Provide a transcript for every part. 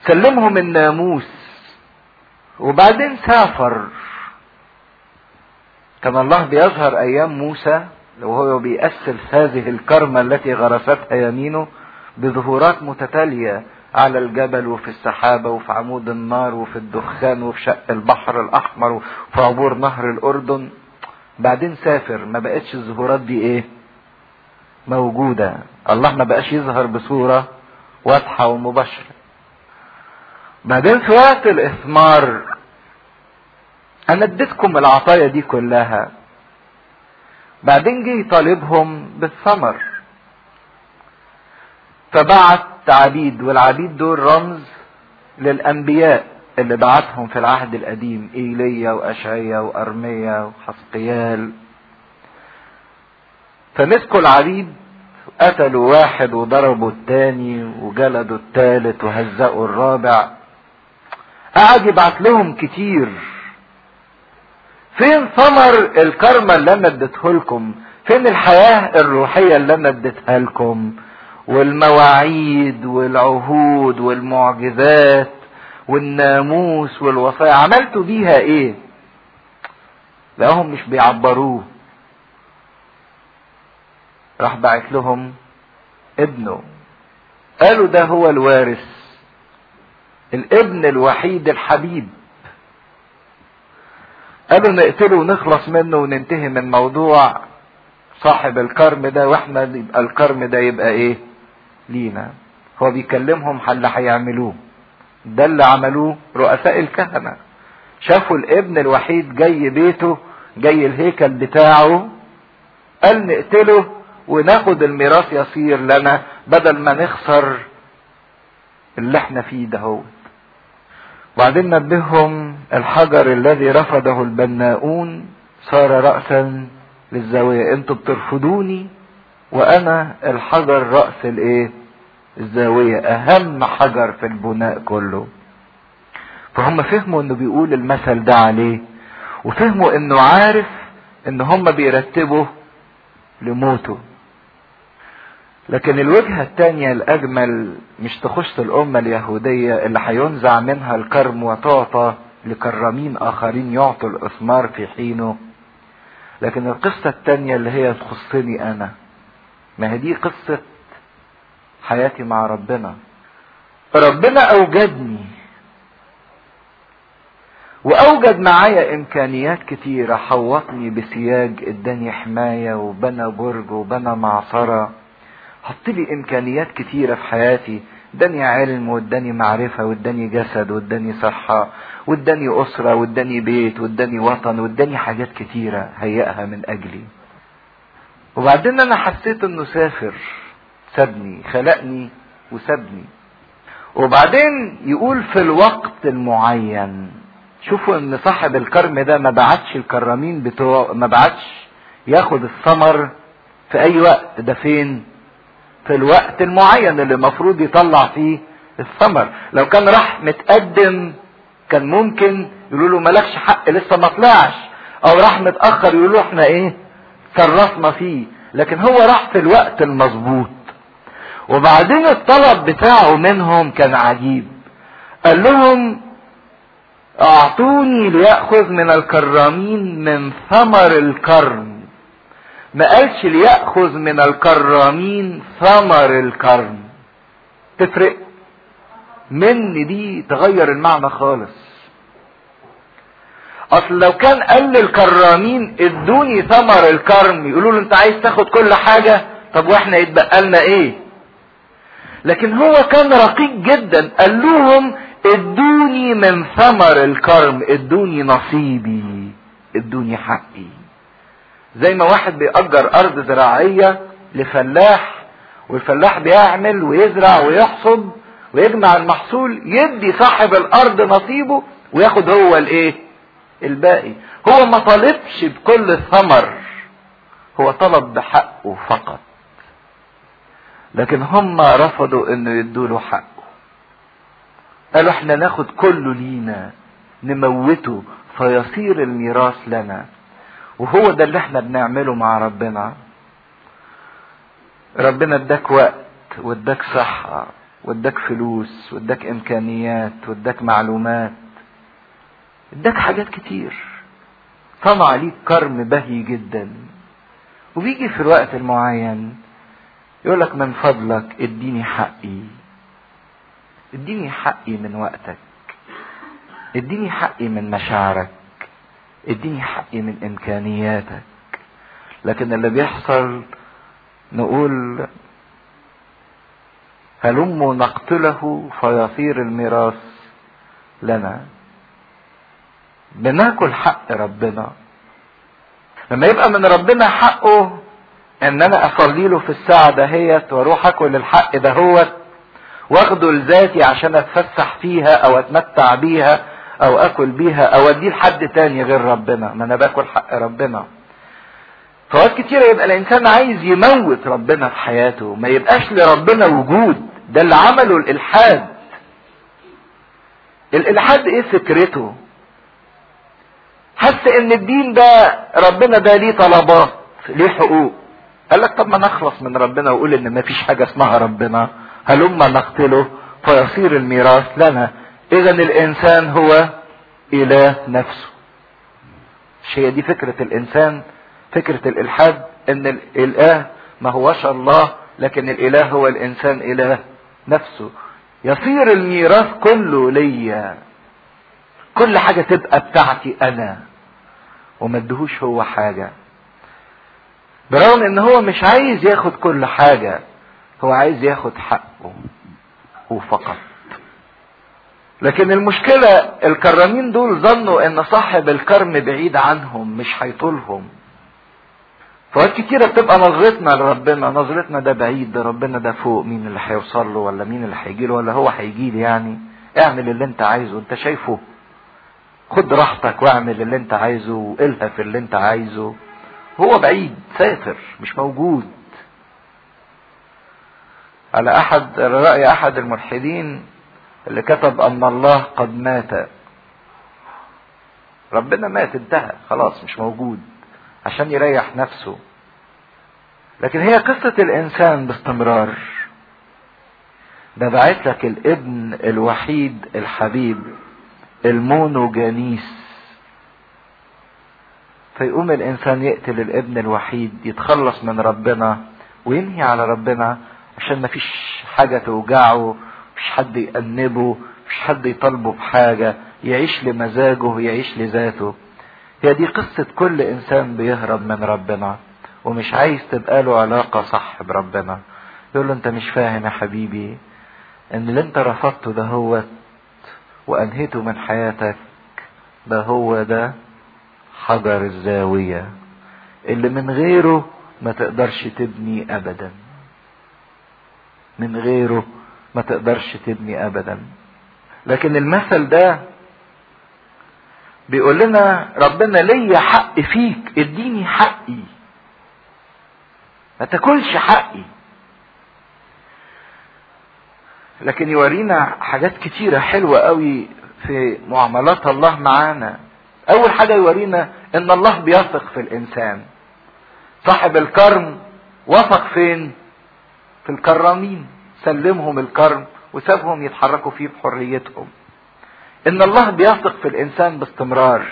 سلمهم الناموس وبعدين سافر كان الله بيظهر ايام موسى وهو بيأسس هذه الكرمة التي غرستها يمينه بظهورات متتالية على الجبل وفي السحابة وفي عمود النار وفي الدخان وفي شق البحر الأحمر وفي عبور نهر الأردن بعدين سافر ما بقتش الظهورات دي ايه موجودة الله ما بقاش يظهر بصورة واضحة ومباشرة بعدين في وقت الإثمار أنا اديتكم العطايا دي كلها بعدين جه يطالبهم بالثمر فبعت عبيد والعبيد دول رمز للأنبياء اللي بعتهم في العهد القديم إيليا وأشعيا وأرميا وحسقيال فمسكوا العبيد قتلوا واحد وضربوا التاني وجلدوا التالت وهزقوا الرابع قعد يبعت لهم كتير فين ثمر الكرمة اللي انا اديته لكم فين الحياة الروحية اللي انا اديتها لكم والمواعيد والعهود والمعجزات والناموس والوصايا عملتوا بيها ايه لقاهم مش بيعبروه راح بعت لهم ابنه قالوا ده هو الوارث الابن الوحيد الحبيب قالوا نقتله ونخلص منه وننتهي من موضوع صاحب الكرم ده واحنا يبقى الكرم ده يبقى ايه لينا هو بيكلمهم اللي هيعملوه ده اللي عملوه رؤساء الكهنه شافوا الابن الوحيد جاي بيته جاي الهيكل بتاعه قال نقتله وناخد الميراث يصير لنا بدل ما نخسر اللي احنا فيه ده هو وبعدين نبههم الحجر الذي رفضه البناؤون صار رأسا للزاوية انتوا بترفضوني وانا الحجر رأس الايه الزاوية اهم حجر في البناء كله فهم فهموا انه بيقول المثل ده عليه وفهموا انه عارف ان هم بيرتبوا لموته لكن الوجهة التانية الأجمل مش تخص الأمة اليهودية اللي هينزع منها الكرم وتعطى لكرامين آخرين يعطوا الإثمار في حينه لكن القصة التانية اللي هي تخصني أنا ما هي دي قصة حياتي مع ربنا ربنا أوجدني وأوجد معايا إمكانيات كتيرة حوطني بسياج اداني حماية وبنى برج وبنى معصرة حط لي امكانيات كتيرة في حياتي اداني علم واداني معرفة واداني جسد واداني صحة واداني اسرة واداني بيت واداني وطن واداني حاجات كتيرة هيئها من اجلي وبعدين انا حسيت انه سافر سابني خلقني وسابني وبعدين يقول في الوقت المعين شوفوا ان صاحب الكرم ده ما بعتش الكرامين بتوع ما بعتش ياخد الثمر في اي وقت ده فين في الوقت المعين اللي المفروض يطلع فيه الثمر لو كان راح متقدم كان ممكن يقولوا له مالكش حق لسه ما طلعش او راح متاخر يقولوا له احنا ايه صرفنا فيه لكن هو راح في الوقت المظبوط وبعدين الطلب بتاعه منهم كان عجيب قال لهم اعطوني ليأخذ من الكرامين من ثمر الكرم ما قالش ليأخذ من الكرامين ثمر الكرم تفرق من دي تغير المعنى خالص اصل لو كان قال للكرامين ادوني ثمر الكرم يقولوا له انت عايز تاخد كل حاجة طب واحنا يتبقى لنا ايه لكن هو كان رقيق جدا قال لهم ادوني من ثمر الكرم ادوني نصيبي ادوني حقي زي ما واحد بيأجر أرض زراعية لفلاح والفلاح بيعمل ويزرع ويحصد ويجمع المحصول يدي صاحب الأرض نصيبه وياخد هو الإيه؟ الباقي هو ما طالبش بكل الثمر هو طلب بحقه فقط لكن هم رفضوا انه يدوا له حقه قالوا احنا ناخد كله لينا نموته فيصير الميراث لنا وهو ده اللي احنا بنعمله مع ربنا ربنا اداك وقت واداك صحة واداك فلوس واداك امكانيات واداك معلومات اداك حاجات كتير صنع ليك كرم بهي جدا وبيجي في الوقت المعين يقولك من فضلك اديني حقي اديني حقي من وقتك اديني حقي من مشاعرك اديني حقي من امكانياتك لكن اللي بيحصل نقول هلم نقتله فيصير الميراث لنا بناكل حق ربنا لما يبقى من ربنا حقه ان انا اصلي له في الساعه دهيت واروح اكل الحق دهوت واخده لذاتي عشان اتفسح فيها او اتمتع بيها او اكل بيها او اديه لحد تاني غير ربنا ما انا باكل حق ربنا فوقت كتيرة يبقى الانسان عايز يموت ربنا في حياته ما يبقاش لربنا وجود ده اللي عمله الالحاد الالحاد ايه فكرته حس ان الدين ده ربنا ده ليه طلبات ليه حقوق قال لك طب ما نخلص من ربنا وقول ان ما فيش حاجة اسمها ربنا هلما نقتله فيصير الميراث لنا اذا الانسان هو اله نفسه مش هي دي فكرة الانسان فكرة الالحاد ان الاله ما هوش الله لكن الاله هو الانسان اله نفسه يصير الميراث كله ليا كل حاجة تبقى بتاعتي انا وما ادهوش هو حاجة برغم ان هو مش عايز ياخد كل حاجة هو عايز ياخد حقه وفقط لكن المشكلة الكرامين دول ظنوا ان صاحب الكرم بعيد عنهم مش هيطولهم فوقت كتيرة بتبقى نظرتنا لربنا نظرتنا ده بعيد ده ربنا ده فوق مين اللي هيوصل له ولا مين اللي هيجي له ولا هو هيجي لي يعني اعمل اللي انت عايزه انت شايفه خد راحتك واعمل اللي انت عايزه والهف اللي انت عايزه هو بعيد سافر مش موجود على احد رأي احد الملحدين اللي كتب ان الله قد مات ربنا مات انتهى خلاص مش موجود عشان يريح نفسه لكن هي قصة الانسان باستمرار ده بعت لك الابن الوحيد الحبيب المونوجانيس فيقوم الانسان يقتل الابن الوحيد يتخلص من ربنا وينهي على ربنا عشان مفيش حاجة توجعه مفيش حد يأنبه مفيش حد يطالبه بحاجة يعيش لمزاجه يعيش لذاته هي دي قصة كل انسان بيهرب من ربنا ومش عايز تبقى له علاقة صح بربنا يقول له انت مش فاهم يا حبيبي ان اللي انت رفضته ده هو وانهيته من حياتك ده هو ده حجر الزاوية اللي من غيره ما تقدرش تبني ابدا من غيره ما تقدرش تبني ابدا لكن المثل ده بيقول لنا ربنا ليا حق فيك اديني حقي ما تاكلش حقي لكن يورينا حاجات كتيرة حلوة قوي في معاملات الله معانا اول حاجة يورينا ان الله بيثق في الانسان صاحب الكرم وثق فين في الكرامين سلمهم الكرم وسابهم يتحركوا فيه بحريتهم ان الله بيثق في الانسان باستمرار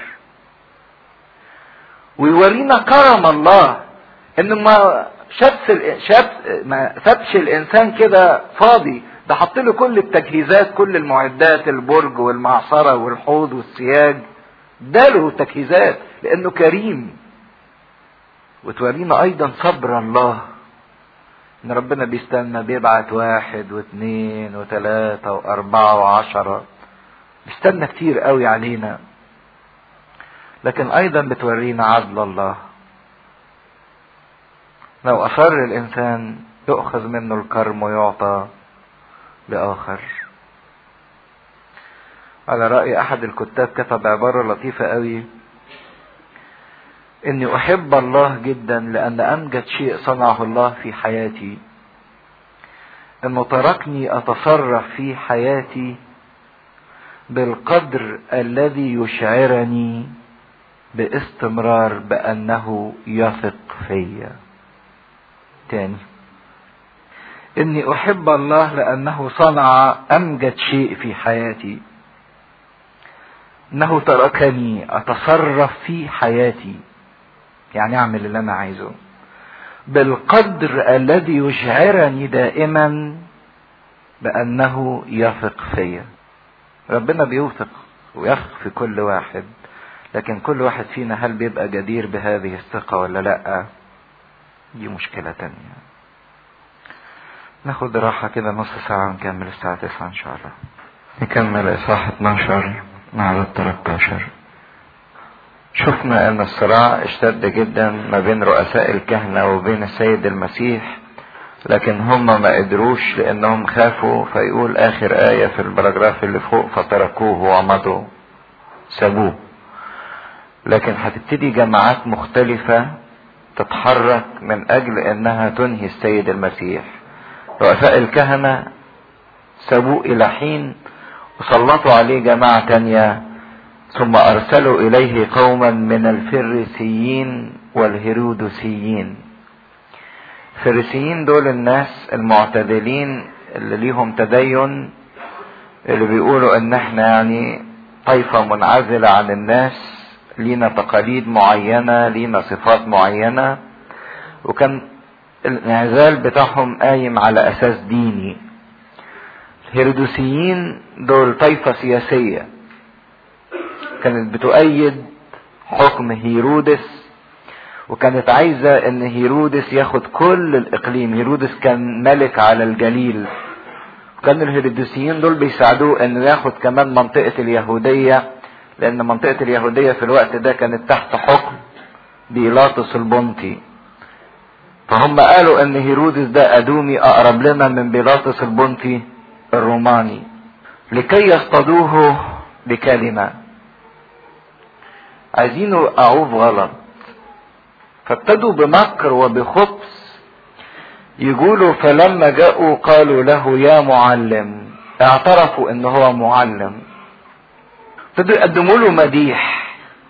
ويورينا كرم الله انه ما شابس شاب ما سابش الانسان كده فاضي ده حط له كل التجهيزات كل المعدات البرج والمعصره والحوض والسياج اداله تجهيزات لانه كريم وتورينا ايضا صبر الله ان ربنا بيستنى بيبعت واحد واثنين وثلاثة واربعة وعشرة بيستنى كتير قوي علينا لكن ايضا بتورينا عدل الله لو اصر الانسان يؤخذ منه الكرم ويعطى لاخر على رأي احد الكتاب كتب عبارة لطيفة قوي اني احب الله جدا لان امجد شيء صنعه الله في حياتي انه تركني اتصرف في حياتي بالقدر الذي يشعرني باستمرار بانه يثق فيا تاني اني احب الله لانه صنع امجد شيء في حياتي انه تركني اتصرف في حياتي يعني اعمل اللي انا عايزه بالقدر الذي يشعرني دائما بانه يثق فيا ربنا بيوثق ويثق في كل واحد لكن كل واحد فينا هل بيبقى جدير بهذه الثقة ولا لا دي مشكلة تانية ناخد راحة كده نص ساعة ونكمل الساعة 9 ان شاء الله نكمل اصحاح 12 مع عدد 13 شفنا ان الصراع اشتد جدا ما بين رؤساء الكهنة وبين السيد المسيح لكن هم ما قدروش لانهم خافوا فيقول اخر آية في البراجراف اللي فوق فتركوه ومضوا سابوه لكن هتبتدي جماعات مختلفة تتحرك من اجل انها تنهي السيد المسيح رؤساء الكهنة سابوه الى حين وسلطوا عليه جماعة تانية ثم ارسلوا اليه قوما من الفريسيين والهيرودوسيين الفريسيين دول الناس المعتدلين اللي ليهم تدين اللي بيقولوا ان احنا يعني طائفة منعزلة عن الناس لينا تقاليد معينة لينا صفات معينة وكان الانعزال بتاعهم قايم على اساس ديني الهيرودوسيين دول طائفة سياسية كانت بتؤيد حكم هيرودس وكانت عايزة ان هيرودس ياخد كل الاقليم هيرودس كان ملك على الجليل وكان الهيرودسيين دول بيساعدوه انه ياخد كمان منطقة اليهودية لان منطقة اليهودية في الوقت ده كانت تحت حكم بيلاطس البنطي فهم قالوا ان هيرودس ده ادومي اقرب لنا من بيلاطس البنطي الروماني لكي يصطادوه بكلمة عايزينه اعوف غلط فابتدوا بمكر وبخبث يقولوا فلما جاءوا قالوا له يا معلم اعترفوا ان هو معلم ابتدوا يقدموا له مديح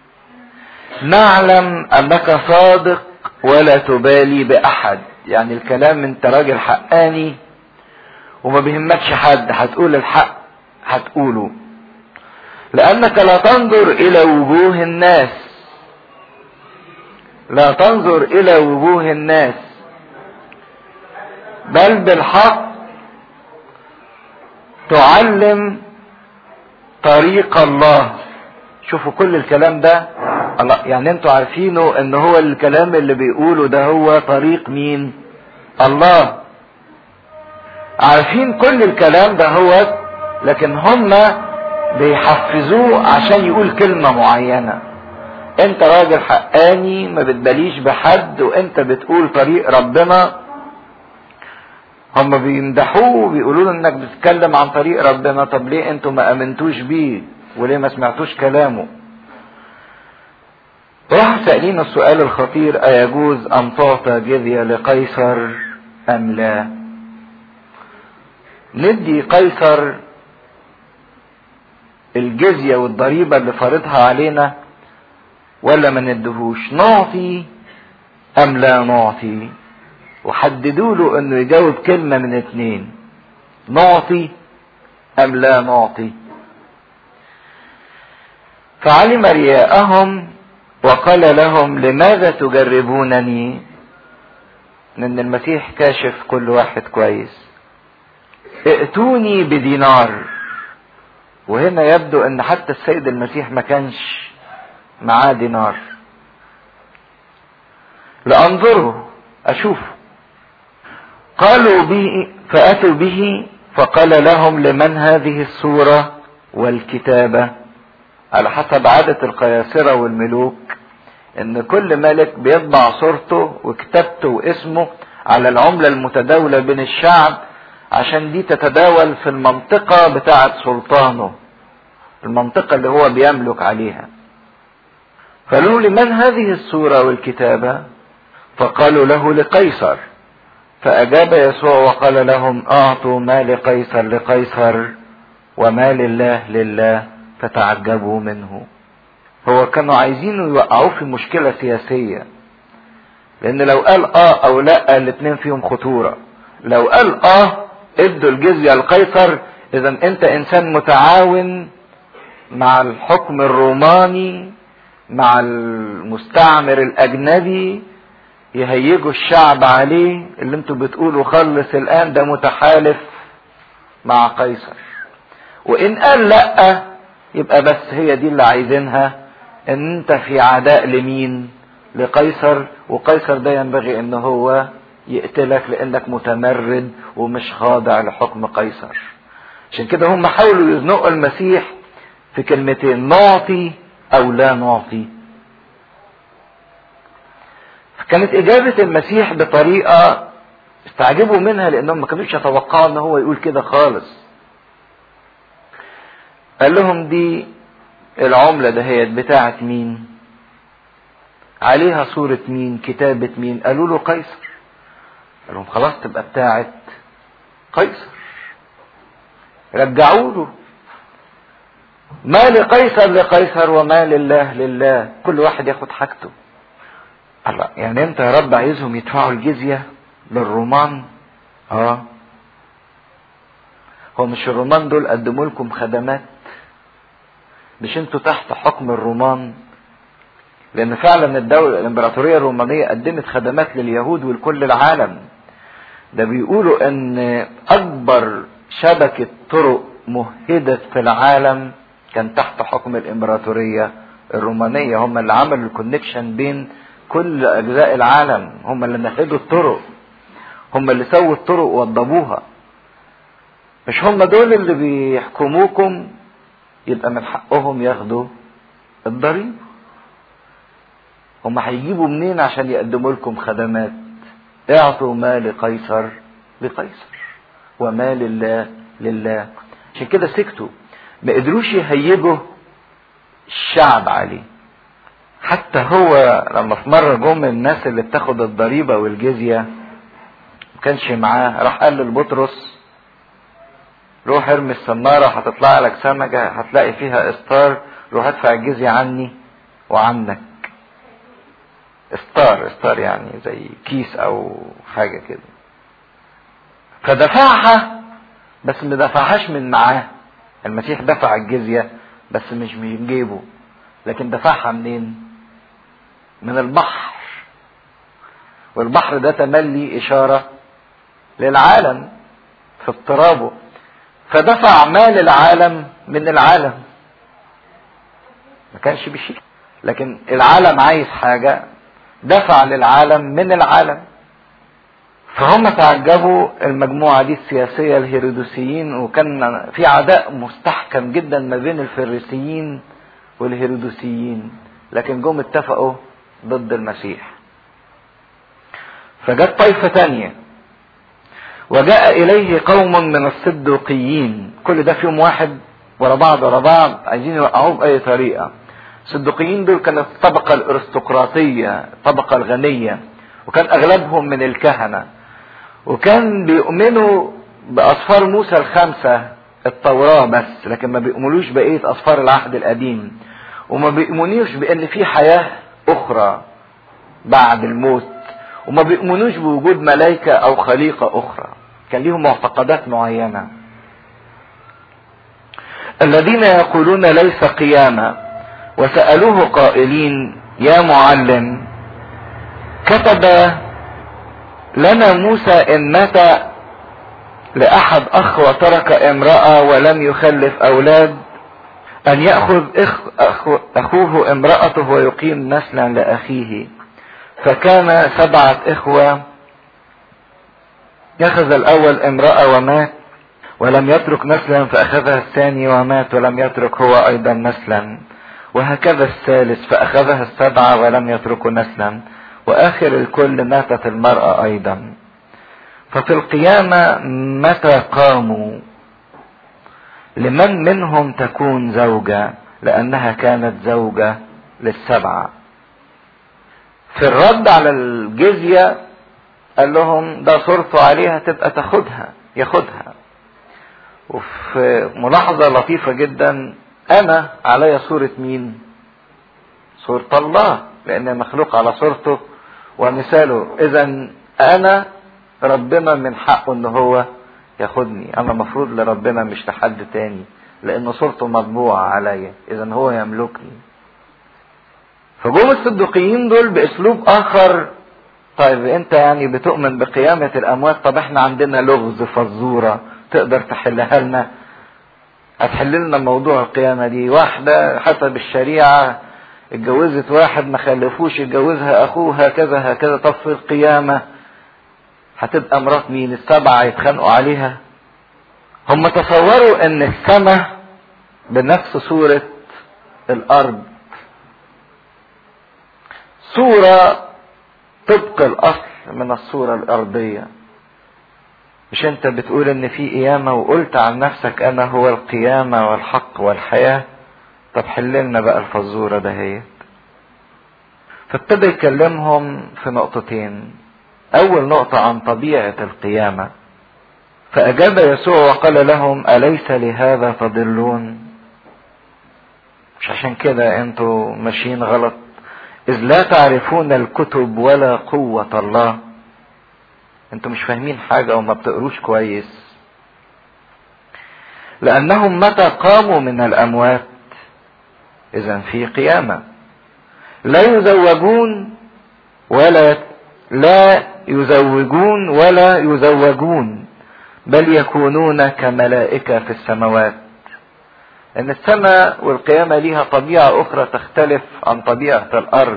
نعلم انك صادق ولا تبالي باحد يعني الكلام انت راجل حقاني وما بيهمكش حد هتقول الحق هتقوله لانك لا تنظر الى وجوه الناس لا تنظر الى وجوه الناس بل بالحق تعلم طريق الله شوفوا كل الكلام ده الله يعني انتوا عارفينه ان هو الكلام اللي بيقوله ده هو طريق مين الله عارفين كل الكلام ده هو لكن هم بيحفزوه عشان يقول كلمة معينة انت راجل حقاني ما بتباليش بحد وانت بتقول طريق ربنا هم بيمدحوه وبيقولوا له انك بتتكلم عن طريق ربنا طب ليه انتوا ما امنتوش بيه وليه ما سمعتوش كلامه راح سألين السؤال الخطير أيجوز أن تعطى جزية لقيصر أم لا ندي قيصر الجزية والضريبة اللي فرضها علينا ولا ما ندهوش نعطي أم لا نعطي وحددوا له انه يجاوب كلمة من اتنين نعطي ام لا نعطي فعلم رياءهم وقال لهم لماذا تجربونني لان المسيح كاشف كل واحد كويس ائتوني بدينار وهنا يبدو ان حتى السيد المسيح ما كانش معاه دينار لانظره اشوفه قالوا به فأتوا به فقال لهم لمن هذه الصورة والكتابة على حسب عادة القياصرة والملوك ان كل ملك بيطبع صورته وكتابته واسمه على العملة المتداولة بين الشعب عشان دي تتداول في المنطقة بتاعة سلطانه المنطقة اللي هو بيملك عليها قالوا لمن هذه الصورة والكتابة فقالوا له لقيصر فأجاب يسوع وقال لهم أعطوا ما لقيصر لقيصر وما لله لله فتعجبوا منه هو كانوا عايزين يوقعوه في مشكلة سياسية لأن لو قال آه أو لا الاتنين فيهم خطورة لو قال اه ادوا الجزية لقيصر اذا انت انسان متعاون مع الحكم الروماني مع المستعمر الاجنبي يهيجوا الشعب عليه اللي انتوا بتقولوا خلص الان ده متحالف مع قيصر وان قال لا يبقى بس هي دي اللي عايزينها ان انت في عداء لمين لقيصر وقيصر ده ينبغي ان هو يقتلك لانك متمرد ومش خاضع لحكم قيصر عشان كده هم حاولوا يزنقوا المسيح في كلمتين نعطي او لا نعطي كانت اجابة المسيح بطريقة استعجبوا منها لانهم ما كانوش يتوقعوا ان هو يقول كده خالص قال لهم دي العملة دهيت بتاعت مين عليها صورة مين كتابة مين قالوا له قيصر قال لهم خلاص تبقى بتاعت قيصر رجعوا له ما لقيصر لقيصر وما لله لله كل واحد ياخد حاجته الله يعني انت يا رب عايزهم يدفعوا الجزية للرومان اه هو مش الرومان دول قدموا لكم خدمات مش انتوا تحت حكم الرومان لان فعلا الدولة الامبراطورية الرومانية قدمت خدمات لليهود ولكل العالم ده بيقولوا ان اكبر شبكة طرق مهدت في العالم كان تحت حكم الامبراطورية الرومانية هم اللي عملوا الكونكشن بين كل اجزاء العالم هم اللي نهدوا الطرق هم اللي سووا الطرق ووضبوها مش هم دول اللي بيحكموكم يبقى من حقهم ياخدوا الضريبة هم هيجيبوا منين عشان يقدموا لكم خدمات اعطوا ما لقيصر لقيصر وما لله لله عشان كده سكتوا ما قدروش يهيجوا الشعب عليه حتى هو لما في مرة جم الناس اللي بتاخد الضريبة والجزية ما كانش معاه راح قال لبطرس روح ارمي السنارة هتطلع لك سمكة هتلاقي فيها استار روح ادفع الجزية عني وعنك استار استار يعني زي كيس او حاجة كده فدفعها بس ما دفعهاش من معاه المسيح دفع الجزية بس مش من جيبه لكن دفعها منين من البحر والبحر ده تملي اشارة للعالم في اضطرابه فدفع مال العالم من العالم ما كانش بشيء لكن العالم عايز حاجة دفع للعالم من العالم فهم تعجبوا المجموعة دي السياسية الهيرودوسيين وكان في عداء مستحكم جدا ما بين الفريسيين والهيرودوسيين لكن جم اتفقوا ضد المسيح فجت طائفة تانية وجاء إليه قوم من الصدوقيين كل ده فيهم واحد ورا بعض ورا بعض عايزين يوقعوه بأي طريقة الصدوقيين دول كانت الطبقة الأرستقراطية الطبقة الغنية وكان أغلبهم من الكهنة وكان بيؤمنوا بأصفار موسى الخمسة التوراة بس لكن ما بيؤمنوش بقية أصفار العهد القديم وما بيؤمنوش بأن في حياة أخرى بعد الموت وما بيؤمنوش بوجود ملائكة أو خليقة أخرى كان ليهم معتقدات معينة الذين يقولون ليس قيامة وسألوه قائلين يا معلم كتب لنا موسى إن مات لأحد أخ وترك امرأة ولم يخلف أولاد أن يأخذ إخ أخو أخوه امرأته ويقيم نسلا لأخيه فكان سبعة إخوة يأخذ الأول امرأة ومات ولم يترك نسلا فأخذها الثاني ومات ولم يترك هو أيضا نسلا وهكذا الثالث فأخذها السبعة ولم يتركوا نسلا وآخر الكل ماتت المرأة أيضا ففي القيامة متى قاموا لمن منهم تكون زوجة لأنها كانت زوجة للسبعة في الرد على الجزية قال لهم ده صورته عليها تبقى تاخدها ياخدها وفي ملاحظة لطيفة جدا أنا علي صورة مين؟ صورة الله لأن مخلوق على صورته ومثاله إذا أنا ربنا من حقه ان هو ياخدني انا مفروض لربنا مش لحد تاني لان صورته مطبوعة عليا اذا هو يملكني فجم الصديقيين دول باسلوب اخر طيب انت يعني بتؤمن بقيامة الاموات طب احنا عندنا لغز فزورة تقدر تحلها لنا هتحل لنا موضوع القيامة دي واحدة حسب الشريعة اتجوزت واحد ما خلفوش اتجوزها اخوه هكذا هكذا طب في القيامة هتبقى مرات مين السبعة يتخانقوا عليها هم تصوروا ان السماء بنفس صورة الارض صورة طبق الاصل من الصورة الارضية مش انت بتقول ان في قيامة وقلت عن نفسك انا هو القيامة والحق والحياة طب حللنا بقى الفزورة دهيت فابتدى يكلمهم في نقطتين اول نقطة عن طبيعة القيامة فاجاب يسوع وقال لهم اليس لهذا تضلون مش عشان كده انتوا ماشيين غلط اذ لا تعرفون الكتب ولا قوة الله انتوا مش فاهمين حاجة وما بتقروش كويس لانهم متى قاموا من الاموات اذا في قيامة لا يزوجون ولا لا يزوجون ولا يزوجون بل يكونون كملائكة في السماوات ان السماء والقيامة ليها طبيعة اخرى تختلف عن طبيعة الارض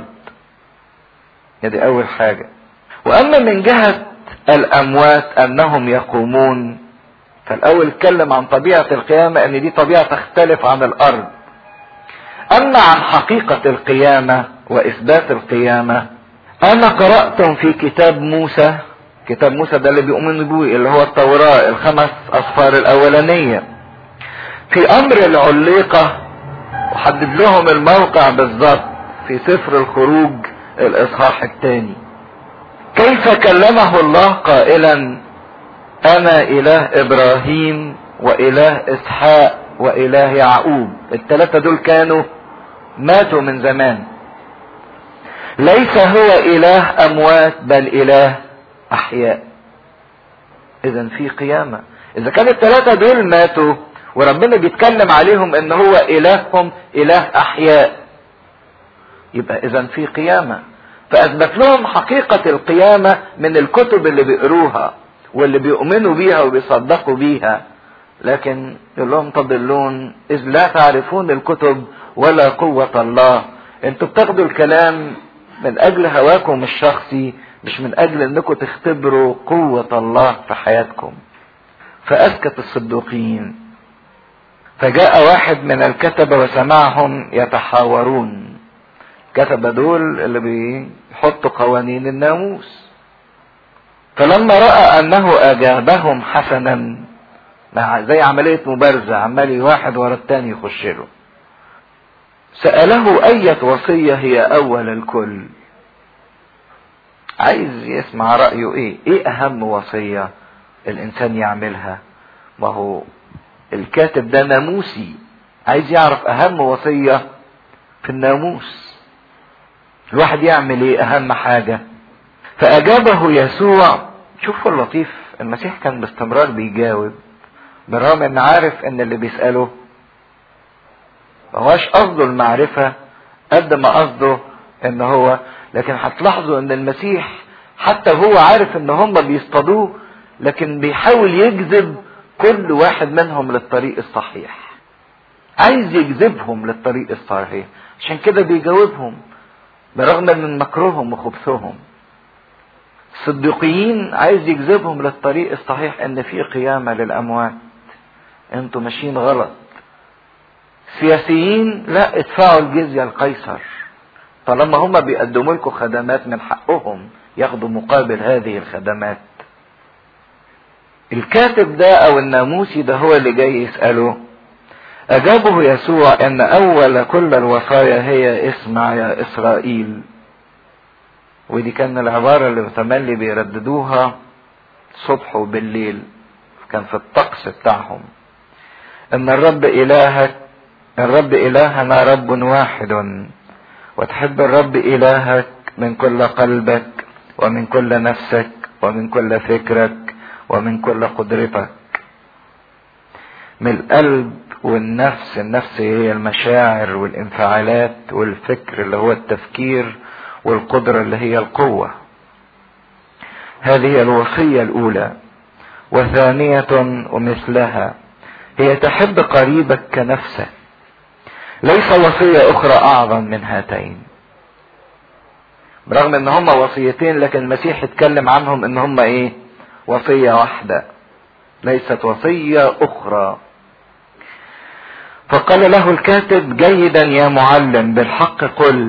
دي اول حاجة واما من جهة الاموات انهم يقومون فالاول اتكلم عن طبيعة القيامة ان دي طبيعة تختلف عن الارض اما عن حقيقة القيامة واثبات القيامة انا قرأتم في كتاب موسى كتاب موسى ده اللي بيؤمن بيه اللي هو التوراة الخمس اصفار الاولانية في امر العليقة وحدد لهم الموقع بالظبط في سفر الخروج الاصحاح الثاني كيف كلمه الله قائلا انا اله ابراهيم واله اسحاق واله يعقوب الثلاثة دول كانوا ماتوا من زمان ليس هو اله اموات بل اله احياء اذا في قيامة اذا كان الثلاثة دول ماتوا وربنا بيتكلم عليهم ان هو الههم اله احياء يبقى اذا في قيامة فاثبت لهم حقيقة القيامة من الكتب اللي بيقروها واللي بيؤمنوا بيها وبيصدقوا بيها لكن يقول لهم تضلون اذ لا تعرفون الكتب ولا قوة الله انتوا بتاخدوا الكلام من اجل هواكم الشخصي مش من اجل انكم تختبروا قوة الله في حياتكم فاسكت الصدوقين فجاء واحد من الكتبة وسمعهم يتحاورون الكتبة دول اللي بيحطوا قوانين الناموس فلما رأى انه اجابهم حسنا زي عملية مبارزة عمال واحد ورا التاني يخش له سأله أية وصية هي أول الكل عايز يسمع رأيه إيه إيه أهم وصية الإنسان يعملها ما هو الكاتب ده ناموسي عايز يعرف أهم وصية في الناموس الواحد يعمل إيه أهم حاجة فأجابه يسوع شوفوا اللطيف المسيح كان باستمرار بيجاوب بالرغم ان عارف ان اللي بيسأله هواش قصده المعرفة قد ما قصده ان هو لكن هتلاحظوا ان المسيح حتى هو عارف ان هم بيصطادوه لكن بيحاول يجذب كل واحد منهم للطريق الصحيح عايز يجذبهم للطريق الصحيح عشان كده بيجاوبهم برغم من مكرهم وخبثهم الصديقيين عايز يجذبهم للطريق الصحيح ان في قيامة للاموات انتوا ماشيين غلط سياسيين لا ادفعوا الجزية لقيصر طالما هم بيقدموا لكم خدمات من حقهم ياخدوا مقابل هذه الخدمات الكاتب ده او الناموسي ده هو اللي جاي يسأله اجابه يسوع ان اول كل الوصايا هي اسمع يا اسرائيل ودي كان العبارة اللي تملي بيرددوها صبح وبالليل كان في الطقس بتاعهم ان الرب الهك الرب الهنا رب واحد وتحب الرب الهك من كل قلبك ومن كل نفسك ومن كل فكرك ومن كل قدرتك من القلب والنفس النفس هي المشاعر والانفعالات والفكر اللي هو التفكير والقدرة اللي هي القوة هذه الوصية الأولى وثانية ومثلها هي تحب قريبك كنفسك ليس وصية أخرى أعظم من هاتين برغم ان هما وصيتين لكن المسيح اتكلم عنهم ان هما ايه وصية واحدة ليست وصية اخرى فقال له الكاتب جيدا يا معلم بالحق قلت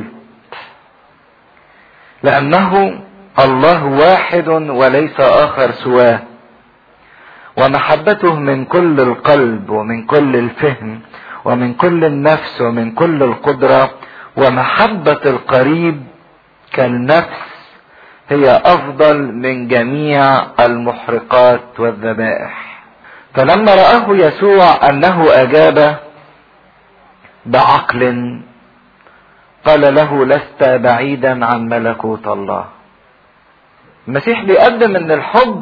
لانه الله واحد وليس اخر سواه ومحبته من كل القلب ومن كل الفهم ومن كل النفس ومن كل القدرة ومحبة القريب كالنفس هي افضل من جميع المحرقات والذبائح فلما رآه يسوع انه اجاب بعقل قال له لست بعيدا عن ملكوت الله المسيح بيقدم ان الحب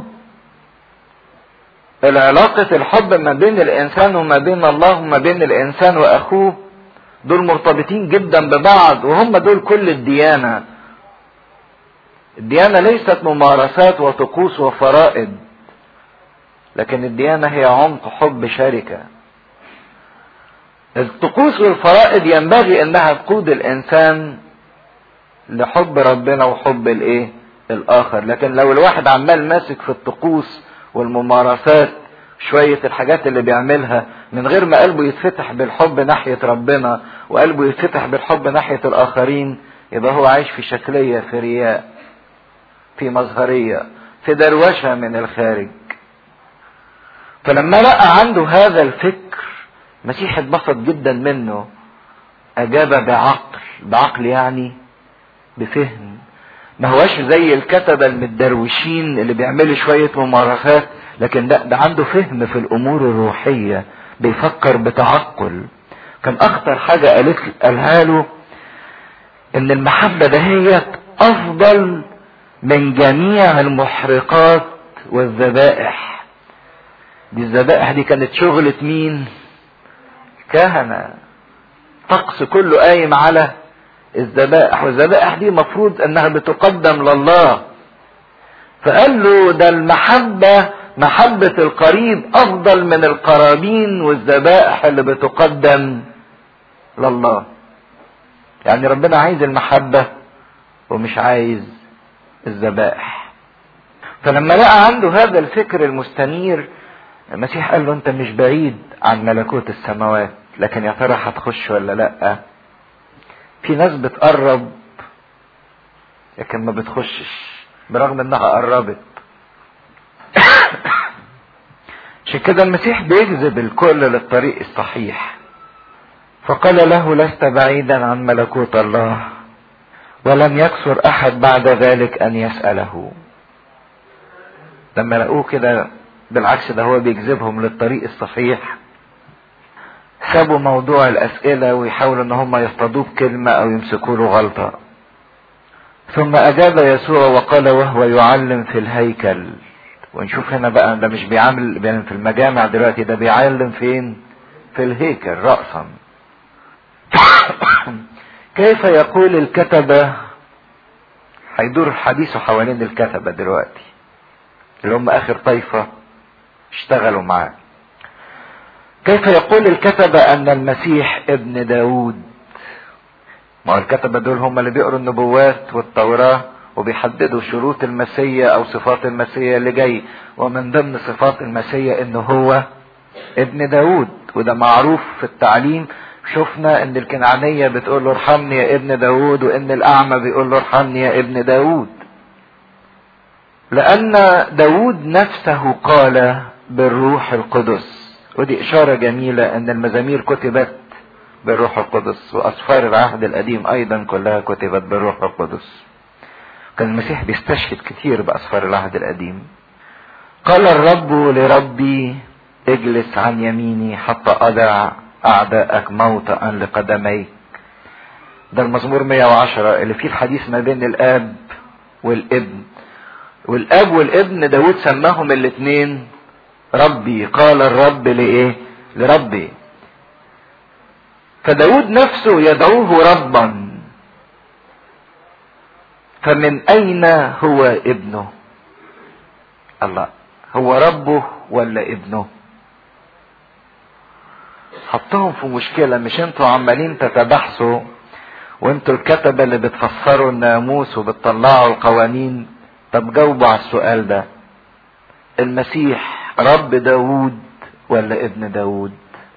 العلاقة الحب ما بين الانسان وما بين الله وما بين الانسان واخوه دول مرتبطين جدا ببعض وهم دول كل الديانة الديانة ليست ممارسات وطقوس وفرائض لكن الديانة هي عمق حب شركة الطقوس والفرائض ينبغي انها تقود الانسان لحب ربنا وحب الايه الاخر لكن لو الواحد عمال ماسك في الطقوس والممارسات شوية الحاجات اللي بيعملها من غير ما قلبه يتفتح بالحب ناحية ربنا وقلبه يتفتح بالحب ناحية الآخرين يبقى هو عايش في شكلية في رياء في مظهرية في دروشة من الخارج فلما لقى عنده هذا الفكر مسيح اتبسط جدا منه أجاب بعقل بعقل يعني بفهم ما هواش زي الكتبة المتدروشين اللي بيعملوا شوية ممارسات لكن ده, ده عنده فهم في الأمور الروحية بيفكر بتعقل كان أخطر حاجة قالت قالها له إن المحبة دهيت أفضل من جميع المحرقات والذبائح دي الذبائح دي كانت شغلة مين كهنة طقس كله قايم على الذبائح والذبائح دي مفروض انها بتقدم لله فقال له ده المحبة محبة القريب افضل من القرابين والذبائح اللي بتقدم لله يعني ربنا عايز المحبة ومش عايز الذبائح فلما لقى عنده هذا الفكر المستنير المسيح قال له انت مش بعيد عن ملكوت السماوات لكن يا ترى هتخش ولا لا في ناس بتقرب لكن ما بتخشش برغم انها قربت عشان كده المسيح بيجذب الكل للطريق الصحيح فقال له لست بعيدا عن ملكوت الله ولم يكثر احد بعد ذلك ان يساله لما لقوه كده بالعكس ده هو بيجذبهم للطريق الصحيح سابوا موضوع الأسئلة ويحاولوا إن هم يصطادوه بكلمة أو يمسكوا له غلطة. ثم أجاب يسوع وقال وهو يعلم في الهيكل. ونشوف هنا بقى ده مش بيعمل في المجامع دلوقتي ده بيعلم فين؟ في الهيكل رأسا. كيف يقول الكتبة هيدور حديثه حوالين الكتبة دلوقتي اللي هم آخر طائفة اشتغلوا معاه كيف يقول الكتبة أن المسيح ابن داود ما هو الكتبة دول هم اللي بيقروا النبوات والتوراة وبيحددوا شروط المسيا أو صفات المسيا اللي جاي ومن ضمن صفات المسيا إنه هو ابن داود وده معروف في التعليم شفنا ان الكنعانية بتقول له ارحمني يا ابن داود وان الاعمى بيقول له ارحمني يا ابن داود لان داود نفسه قال بالروح القدس ودي اشارة جميلة ان المزامير كتبت بالروح القدس واسفار العهد القديم ايضا كلها كتبت بالروح القدس كان المسيح بيستشهد كتير باسفار العهد القديم قال الرب لربي اجلس عن يميني حتى اضع اعداءك موطئا لقدميك ده المزمور 110 اللي فيه الحديث ما بين الاب والابن والاب والابن داود سماهم الاثنين ربي قال الرب لايه لربي فداود نفسه يدعوه ربا فمن اين هو ابنه الله هو ربه ولا ابنه حطهم في مشكلة مش انتوا عمالين تتبحثوا وانتوا الكتبة اللي بتفسروا الناموس وبتطلعوا القوانين طب جاوبوا على السؤال ده المسيح رب داود ولا ابن داود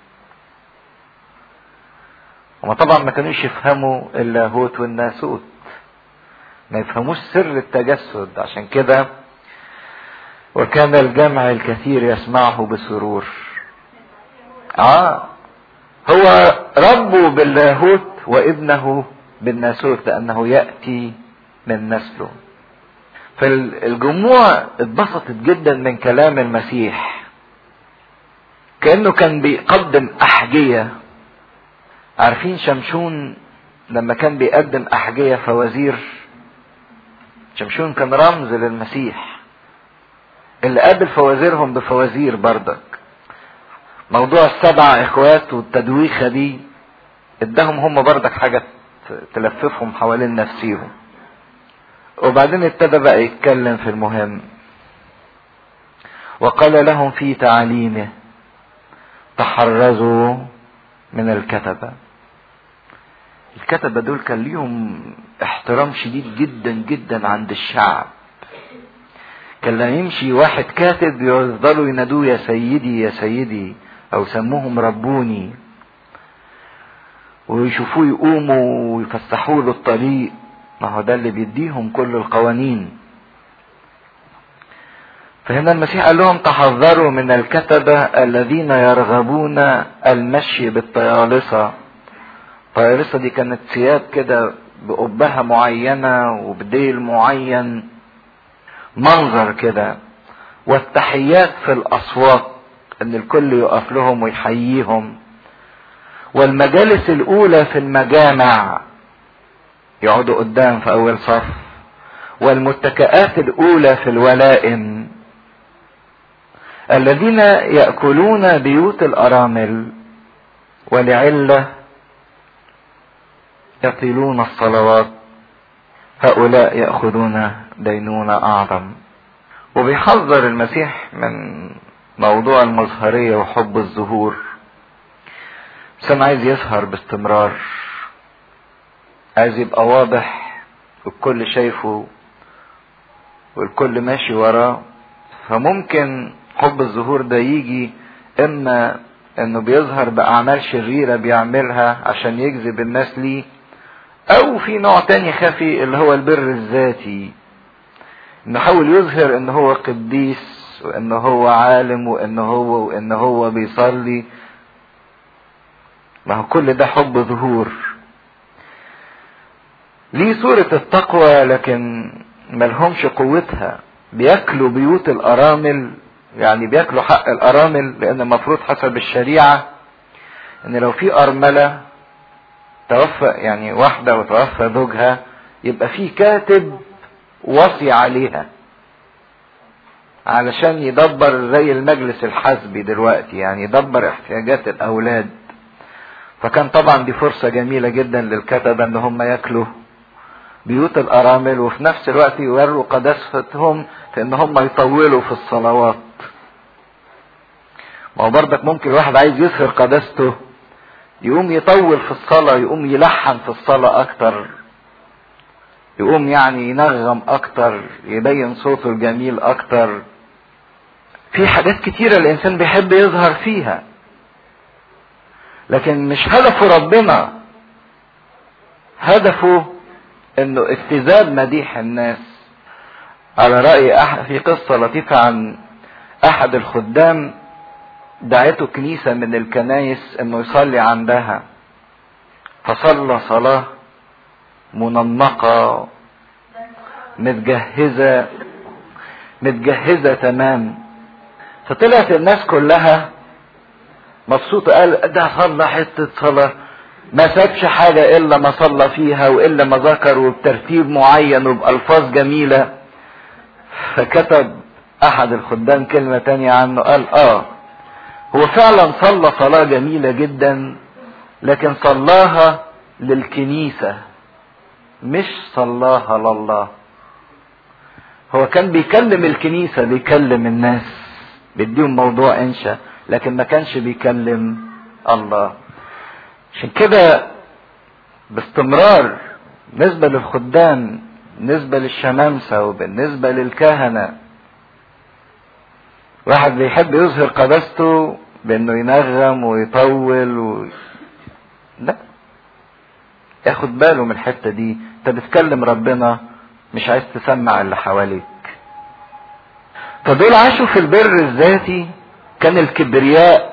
هما طبعا ما كانوش يفهموا اللاهوت والناسوت ما يفهموش سر التجسد عشان كده وكان الجمع الكثير يسمعه بسرور اه هو ربه باللاهوت وابنه بالناسوت لانه ياتي من نسله فالجموع اتبسطت جدا من كلام المسيح كانه كان بيقدم احجيه عارفين شمشون لما كان بيقدم احجيه فوازير شمشون كان رمز للمسيح اللي قابل فوازيرهم بفوازير بردك موضوع السبع اخوات والتدويخه دي اداهم هم بردك حاجه تلففهم حوالين نفسيهم وبعدين ابتدى بقى يتكلم في المهم وقال لهم في تعاليمه تحرزوا من الكتبة الكتبة دول كان ليهم احترام شديد جدا جدا عند الشعب كان لما يمشي واحد كاتب يفضلوا ينادوه يا سيدي يا سيدي او سموهم ربوني ويشوفوه يقوموا ويفسحوا له الطريق ما هو ده اللي بيديهم كل القوانين فهنا المسيح قال لهم تحذروا من الكتبة الذين يرغبون المشي بالطيالسة الطيالسة دي كانت ثياب كده بقبها معينة وبديل معين منظر كده والتحيات في الأسواق ان الكل يقف لهم ويحييهم والمجالس الاولى في المجامع يقعدوا قدام في اول صف والمتكئات الاولى في الولائم الذين ياكلون بيوت الارامل ولعله يطيلون الصلوات هؤلاء ياخذون دينونه اعظم وبيحذر المسيح من موضوع المظهريه وحب الظهور بس انا عايز يظهر باستمرار عايز يبقى واضح والكل شايفه والكل ماشي وراه فممكن حب الظهور ده يجي اما انه بيظهر باعمال شريره بيعملها عشان يجذب الناس ليه او في نوع تاني خفي اللي هو البر الذاتي انه حاول يظهر ان هو قديس وان هو عالم وان هو وان هو بيصلي ما هو كل ده حب ظهور ليه صورة التقوى لكن ملهمش قوتها بياكلوا بيوت الارامل يعني بياكلوا حق الارامل لان المفروض حسب الشريعة ان لو في ارملة توفى يعني واحدة وتوفى زوجها يبقى في كاتب وصي عليها علشان يدبر زي المجلس الحزبي دلوقتي يعني يدبر احتياجات الاولاد فكان طبعا دي فرصة جميلة جدا للكتبة ان هم ياكلوا بيوت الارامل وفي نفس الوقت يوروا قداستهم في ان هم يطولوا في الصلوات ما هو برضك ممكن الواحد عايز يظهر قداسته يقوم يطول في الصلاة يقوم يلحن في الصلاة اكتر يقوم يعني ينغم اكتر يبين صوته الجميل اكتر في حاجات كتيرة الانسان بيحب يظهر فيها لكن مش هدفه ربنا هدفه انه اجتذاب مديح الناس على رأي أحد في قصة لطيفة عن احد الخدام دعته كنيسة من الكنايس انه يصلي عندها فصلى صلاة منمقة متجهزة متجهزة تمام فطلعت الناس كلها مبسوطة قال ده صلى حتة صلاة ما سابش حاجة إلا ما صلى فيها وإلا ما ذكر وبترتيب معين وبألفاظ جميلة فكتب احد الخدام كلمة تانية عنه قال اه هو فعلا صلى صلاة جميلة جدا لكن صلاها للكنيسة مش صلاها لله هو كان بيكلم الكنيسة بيكلم الناس بيديهم موضوع انشا لكن ما كانش بيكلم الله عشان كده باستمرار بالنسبة للخدام بالنسبة للشمامسة وبالنسبة للكهنة واحد بيحب يظهر قداسته بانه ينغم ويطول و... لا ياخد باله من الحتة دي انت بتكلم ربنا مش عايز تسمع اللي حواليك فدول عاشوا في البر الذاتي كان الكبرياء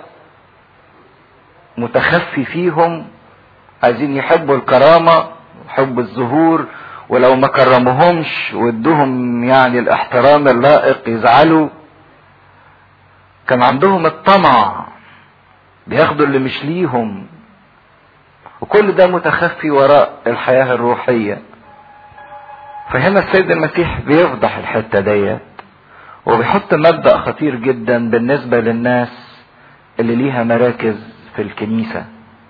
متخفي فيهم عايزين يحبوا الكرامة يحبوا الظهور ولو ما كرموهمش وادوهم يعني الاحترام اللائق يزعلوا كان عندهم الطمع بياخدوا اللي مش ليهم وكل ده متخفي وراء الحياة الروحية فهنا السيد المسيح بيفضح الحتة ديت وبيحط مبدأ خطير جدا بالنسبة للناس اللي ليها مراكز في الكنيسة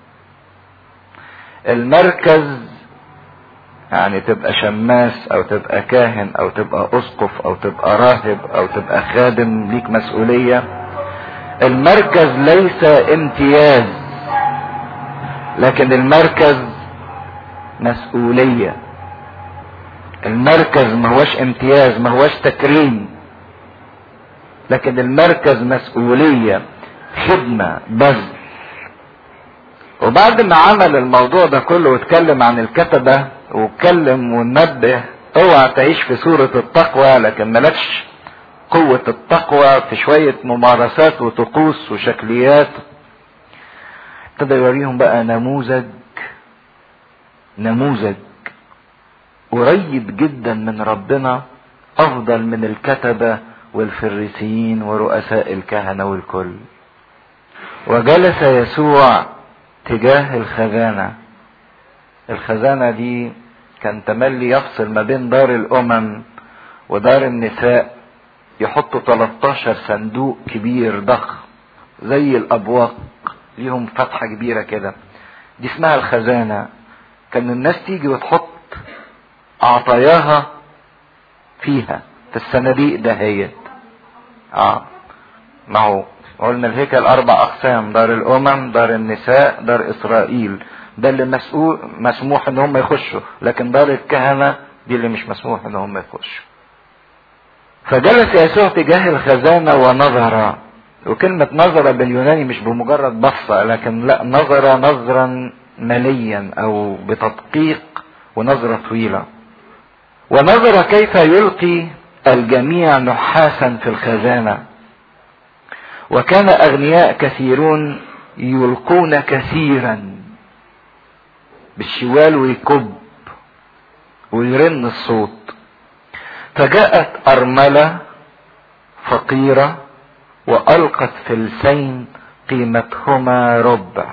المركز يعني تبقى شماس او تبقى كاهن او تبقى اسقف او تبقى راهب او تبقى خادم ليك مسؤولية المركز ليس امتياز لكن المركز مسؤولية المركز ما هوش امتياز ما هوش تكريم لكن المركز مسؤولية خدمة بذل وبعد ما عمل الموضوع ده كله واتكلم عن الكتبة واتكلم وننبه اوعى تعيش في صورة التقوى لكن ملكش قوة التقوى في شوية ممارسات وطقوس وشكليات ابتدى يوريهم بقى نموذج نموذج قريب جدا من ربنا افضل من الكتبة والفريسيين ورؤساء الكهنة والكل وجلس يسوع تجاه الخزانة الخزانة دي كان تملي يفصل ما بين دار الأمم ودار النساء يحطوا 13 صندوق كبير ضخم زي الأبواق ليهم فتحة كبيرة كده دي اسمها الخزانة كان الناس تيجي وتحط عطاياها فيها في الصناديق دهيت اه ما هو قلنا الهيكل اربع اقسام دار الامم دار النساء دار اسرائيل ده اللي مسؤول مسموح ان هم يخشوا لكن دار الكهنة دي اللي مش مسموح ان هم يخشوا فجلس يسوع تجاه الخزانة ونظر وكلمة نظر باليوناني مش بمجرد بصة لكن لا نظر نظرا مليا او بتدقيق ونظرة طويلة ونظر كيف يلقي الجميع نحاسا في الخزانة وكان اغنياء كثيرون يلقون كثيرا بالشوال ويكب ويرن الصوت فجاءت ارمله فقيره والقت فلسين قيمتهما ربع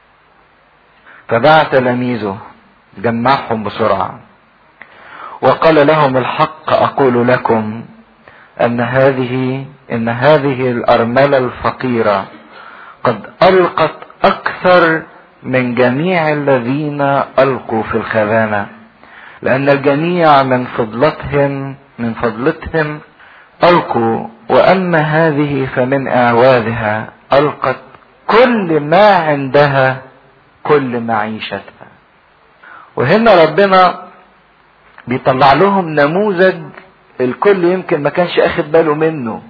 فدعا تلاميذه جمعهم بسرعه وقال لهم الحق اقول لكم ان هذه ان هذه الارمله الفقيره قد القت اكثر من جميع الذين القوا في الخزانه لان الجميع من فضلتهم من فضلتهم القوا واما هذه فمن اعواذها القت كل ما عندها كل معيشتها وهنا ربنا بيطلع لهم نموذج الكل يمكن ما كانش اخد باله منه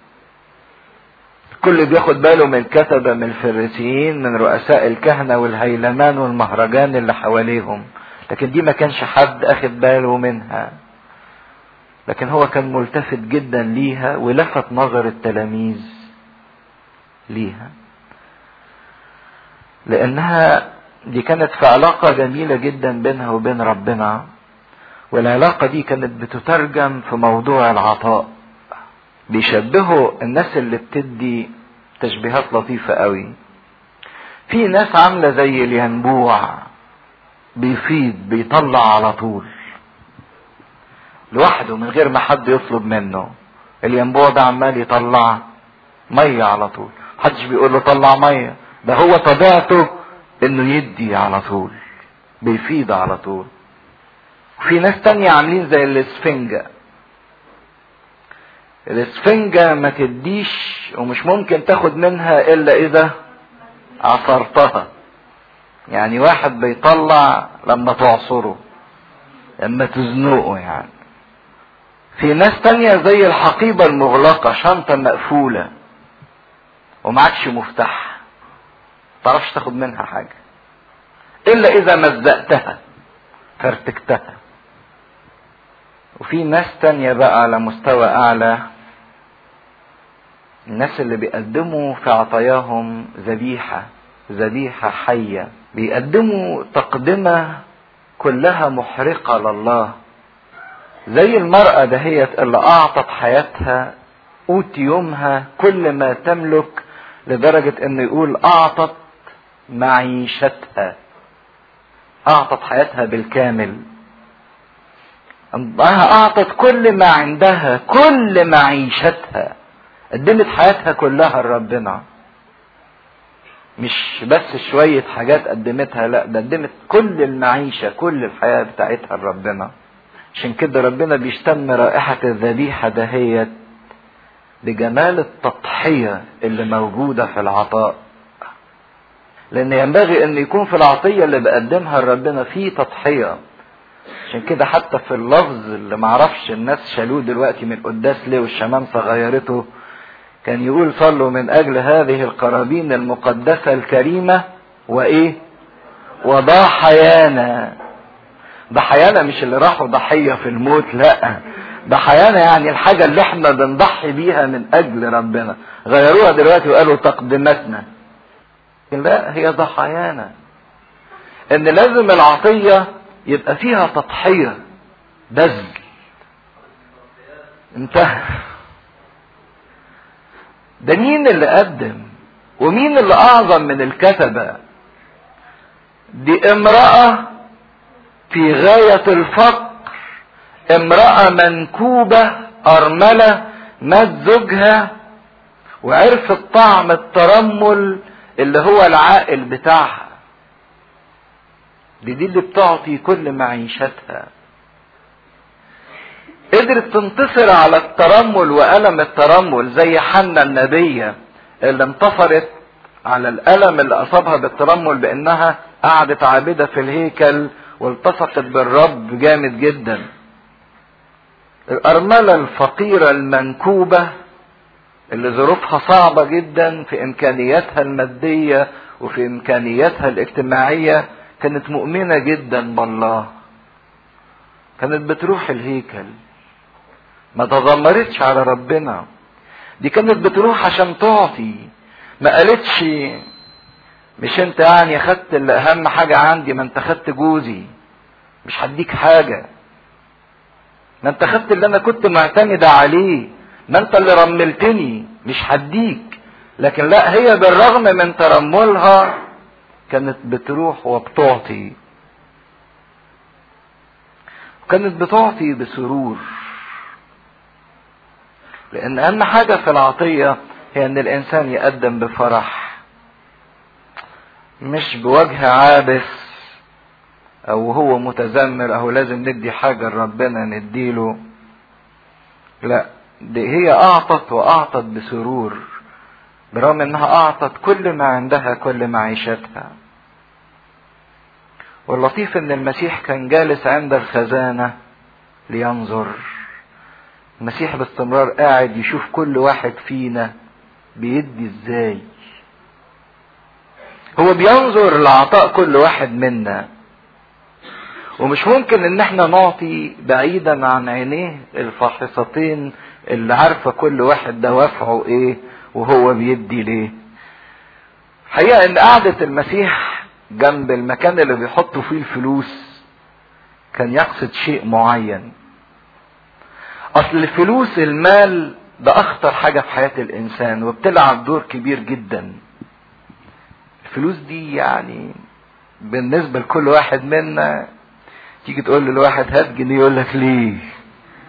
الكل بياخد باله من الكتبة من الفريسيين من رؤساء الكهنة والهيلمان والمهرجان اللي حواليهم لكن دي ما كانش حد اخد باله منها لكن هو كان ملتفت جدا ليها ولفت نظر التلاميذ ليها لانها دي كانت في علاقة جميلة جدا بينها وبين ربنا والعلاقة دي كانت بتترجم في موضوع العطاء بيشبهوا الناس اللي بتدي تشبيهات لطيفة قوي في ناس عاملة زي الينبوع بيفيض بيطلع على طول لوحده من غير ما حد يطلب منه الينبوع ده عمال يطلع ميه على طول محدش بيقول له طلع ميه ده هو طبيعته انه يدي على طول بيفيض على طول وفي ناس تانية عاملين زي الاسفنجة الاسفنجة ما تديش ومش ممكن تاخد منها الا اذا عصرتها يعني واحد بيطلع لما تعصره لما تزنقه يعني في ناس تانية زي الحقيبة المغلقة شنطة مقفولة ومعكش مفتاح تعرفش تاخد منها حاجة الا اذا مزقتها فارتكتها وفي ناس تانية بقى على مستوى اعلى الناس اللي بيقدموا في عطاياهم ذبيحة ذبيحة حية بيقدموا تقدمة كلها محرقة لله زي المرأة دهيت اللي أعطت حياتها قوت يومها كل ما تملك لدرجة انه يقول اعطت معيشتها اعطت حياتها بالكامل انها اعطت كل ما عندها كل معيشتها قدمت حياتها كلها لربنا مش بس شوية حاجات قدمتها لا ده قدمت كل المعيشة كل الحياة بتاعتها لربنا عشان كده ربنا بيشتم رائحة الذبيحة دهيت بجمال التضحية اللي موجودة في العطاء لأن ينبغي أن يكون في العطية اللي بقدمها لربنا في تضحية عشان كده حتى في اللفظ اللي معرفش الناس شالوه دلوقتي من القداس ليه والشمامسة غيرته كان يقول صلوا من أجل هذه القرابين المقدسة الكريمة وإيه وضحايانا ضحايانا مش اللي راحوا ضحية في الموت لا ضحايانا يعني الحاجة اللي احنا بنضحي بيها من أجل ربنا غيروها دلوقتي وقالوا تقدمتنا لا هي ضحايانا ان لازم العطية يبقى فيها تضحية بذل انتهى ده مين اللي قدم ومين اللي اعظم من الكتبة دي امرأة في غاية الفقر امرأة منكوبة أرملة مات زوجها وعرفت طعم الترمل اللي هو العائل بتاعها دي دي اللي بتعطي كل معيشتها قدرت تنتصر على الترمل وألم الترمل زي حنا النبية اللي انتصرت على الألم اللي أصابها بالترمل بأنها قعدت عابدة في الهيكل والتصقت بالرب جامد جدا الأرملة الفقيرة المنكوبة اللي ظروفها صعبة جدا في إمكانياتها المادية وفي إمكانياتها الاجتماعية كانت مؤمنة جدا بالله كانت بتروح الهيكل ما تذمرتش على ربنا دي كانت بتروح عشان تعطي ما قالتش مش انت يعني خدت اللي اهم حاجة عندي ما انت خدت جوزي مش هديك حاجة ما انت خدت اللي انا كنت معتمدة عليه ما انت اللي رملتني مش هديك لكن لا هي بالرغم من ترملها كانت بتروح وبتعطي كانت بتعطي بسرور لان اهم حاجة في العطية هي ان الانسان يقدم بفرح مش بوجه عابس او هو متذمر او لازم ندي حاجة لربنا نديله لا دي هي اعطت واعطت بسرور برغم انها اعطت كل ما عندها كل معيشتها واللطيف ان المسيح كان جالس عند الخزانة لينظر المسيح باستمرار قاعد يشوف كل واحد فينا بيدي ازاي هو بينظر لعطاء كل واحد منا ومش ممكن ان احنا نعطي بعيدا عن عينيه الفاحصتين اللي عارفة كل واحد دوافعه ايه وهو بيدي ليه حقيقة ان قعدة المسيح جنب المكان اللي بيحطوا فيه الفلوس كان يقصد شيء معين اصل الفلوس المال ده اخطر حاجة في حياة الانسان وبتلعب دور كبير جدا الفلوس دي يعني بالنسبة لكل واحد منا تيجي تقول للواحد هات جنيه يقول لك ليه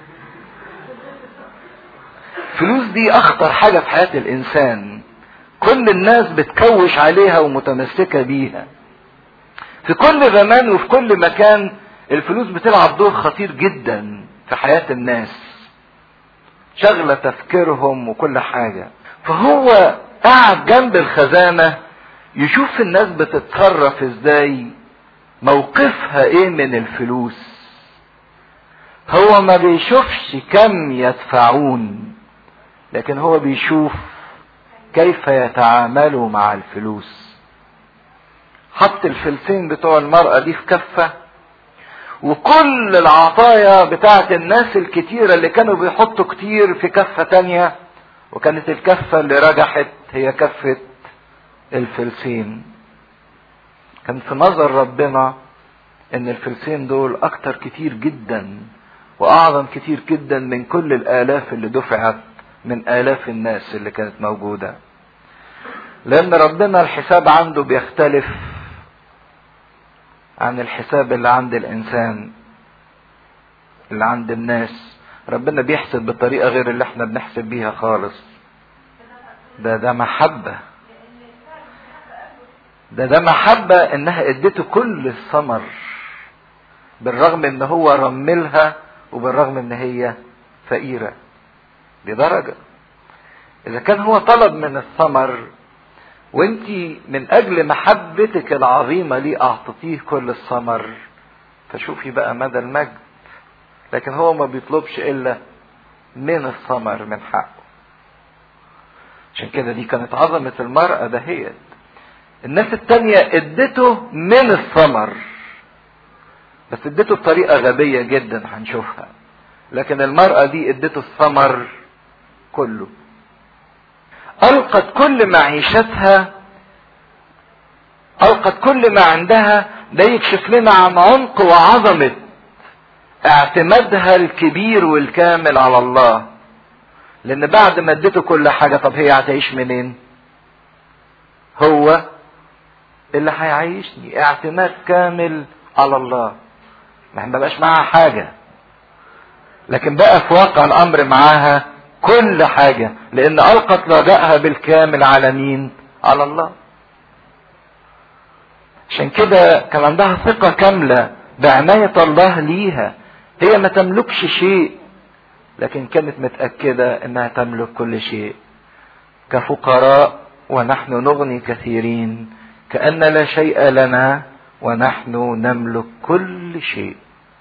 الفلوس دي اخطر حاجة في حياة الانسان كل الناس بتكوش عليها ومتمسكة بيها في كل زمان وفي كل مكان الفلوس بتلعب دور خطير جدا في حياة الناس شغلة تفكيرهم وكل حاجة فهو قاعد جنب الخزانة يشوف الناس بتتصرف ازاي موقفها ايه من الفلوس هو ما بيشوفش كم يدفعون لكن هو بيشوف كيف يتعاملوا مع الفلوس حط الفلسين بتوع المرأة دي في كفة وكل العطايا بتاعت الناس الكتيرة اللي كانوا بيحطوا كتير في كفة تانية وكانت الكفة اللي رجحت هي كفة الفلسين كان في نظر ربنا ان الفلسين دول اكتر كتير جدا واعظم كتير جدا من كل الالاف اللي دفعت من الاف الناس اللي كانت موجودة لان ربنا الحساب عنده بيختلف عن الحساب اللي عند الانسان اللي عند الناس ربنا بيحسب بطريقة غير اللي احنا بنحسب بيها خالص ده ده محبة ده ده محبة انها ادته كل الثمر بالرغم ان هو رملها وبالرغم ان هي فقيرة لدرجة اذا كان هو طلب من الثمر وانت من اجل محبتك العظيمة ليه اعطتيه كل الثمر فشوفي بقى مدى المجد لكن هو ما بيطلبش الا من الثمر من حقه عشان كده دي كانت عظمة المرأة دهيت الناس التانية ادته من الثمر بس ادته بطريقة غبية جدا هنشوفها لكن المرأة دي ادته الثمر كله ألقت كل معيشتها ألقت كل ما عندها ده يكشف لنا عن عمق وعظمة اعتمادها الكبير والكامل على الله لأن بعد ما ادته كل حاجة طب هي هتعيش منين؟ هو اللي هيعيشني اعتماد كامل على الله ما بقاش معاها حاجة لكن بقى في واقع الامر معاها كل حاجة لان القت رجائها بالكامل على مين على الله عشان كده كان عندها ثقة كاملة بعناية الله ليها هي ما تملكش شيء لكن كانت متأكدة انها تملك كل شيء كفقراء ونحن نغني كثيرين كأن لا شيء لنا ونحن نملك كل شيء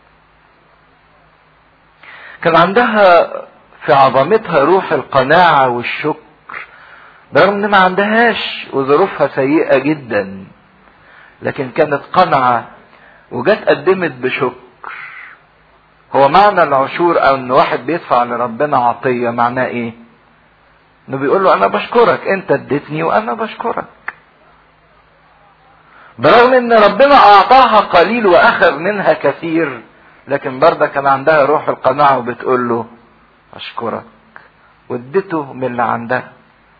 كان عندها في عظمتها روح القناعة والشكر برغم ان ما عندهاش وظروفها سيئة جدا لكن كانت قنعة وجت قدمت بشكر هو معنى العشور او ان واحد بيدفع لربنا عطية معناه ايه انه بيقول له انا بشكرك انت اديتني وانا بشكرك برغم ان ربنا اعطاها قليل واخذ منها كثير لكن برضه كان عندها روح القناعة وبتقول له اشكرك واديته من اللي عندها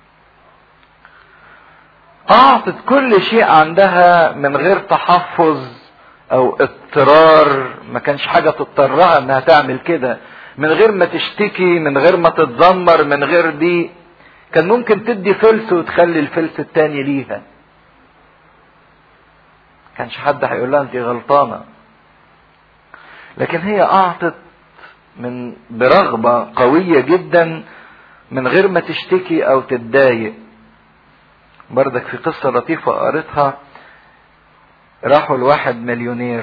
اعطت كل شيء عندها من غير تحفظ او اضطرار ما كانش حاجة تضطرها انها تعمل كده من غير ما تشتكي من غير ما تتذمر من غير دي كان ممكن تدي فلس وتخلي الفلس التاني ليها كانش حد هيقول لها انت غلطانه لكن هي اعطت من برغبه قويه جدا من غير ما تشتكي او تتضايق بردك في قصه لطيفه قريتها راحوا لواحد مليونير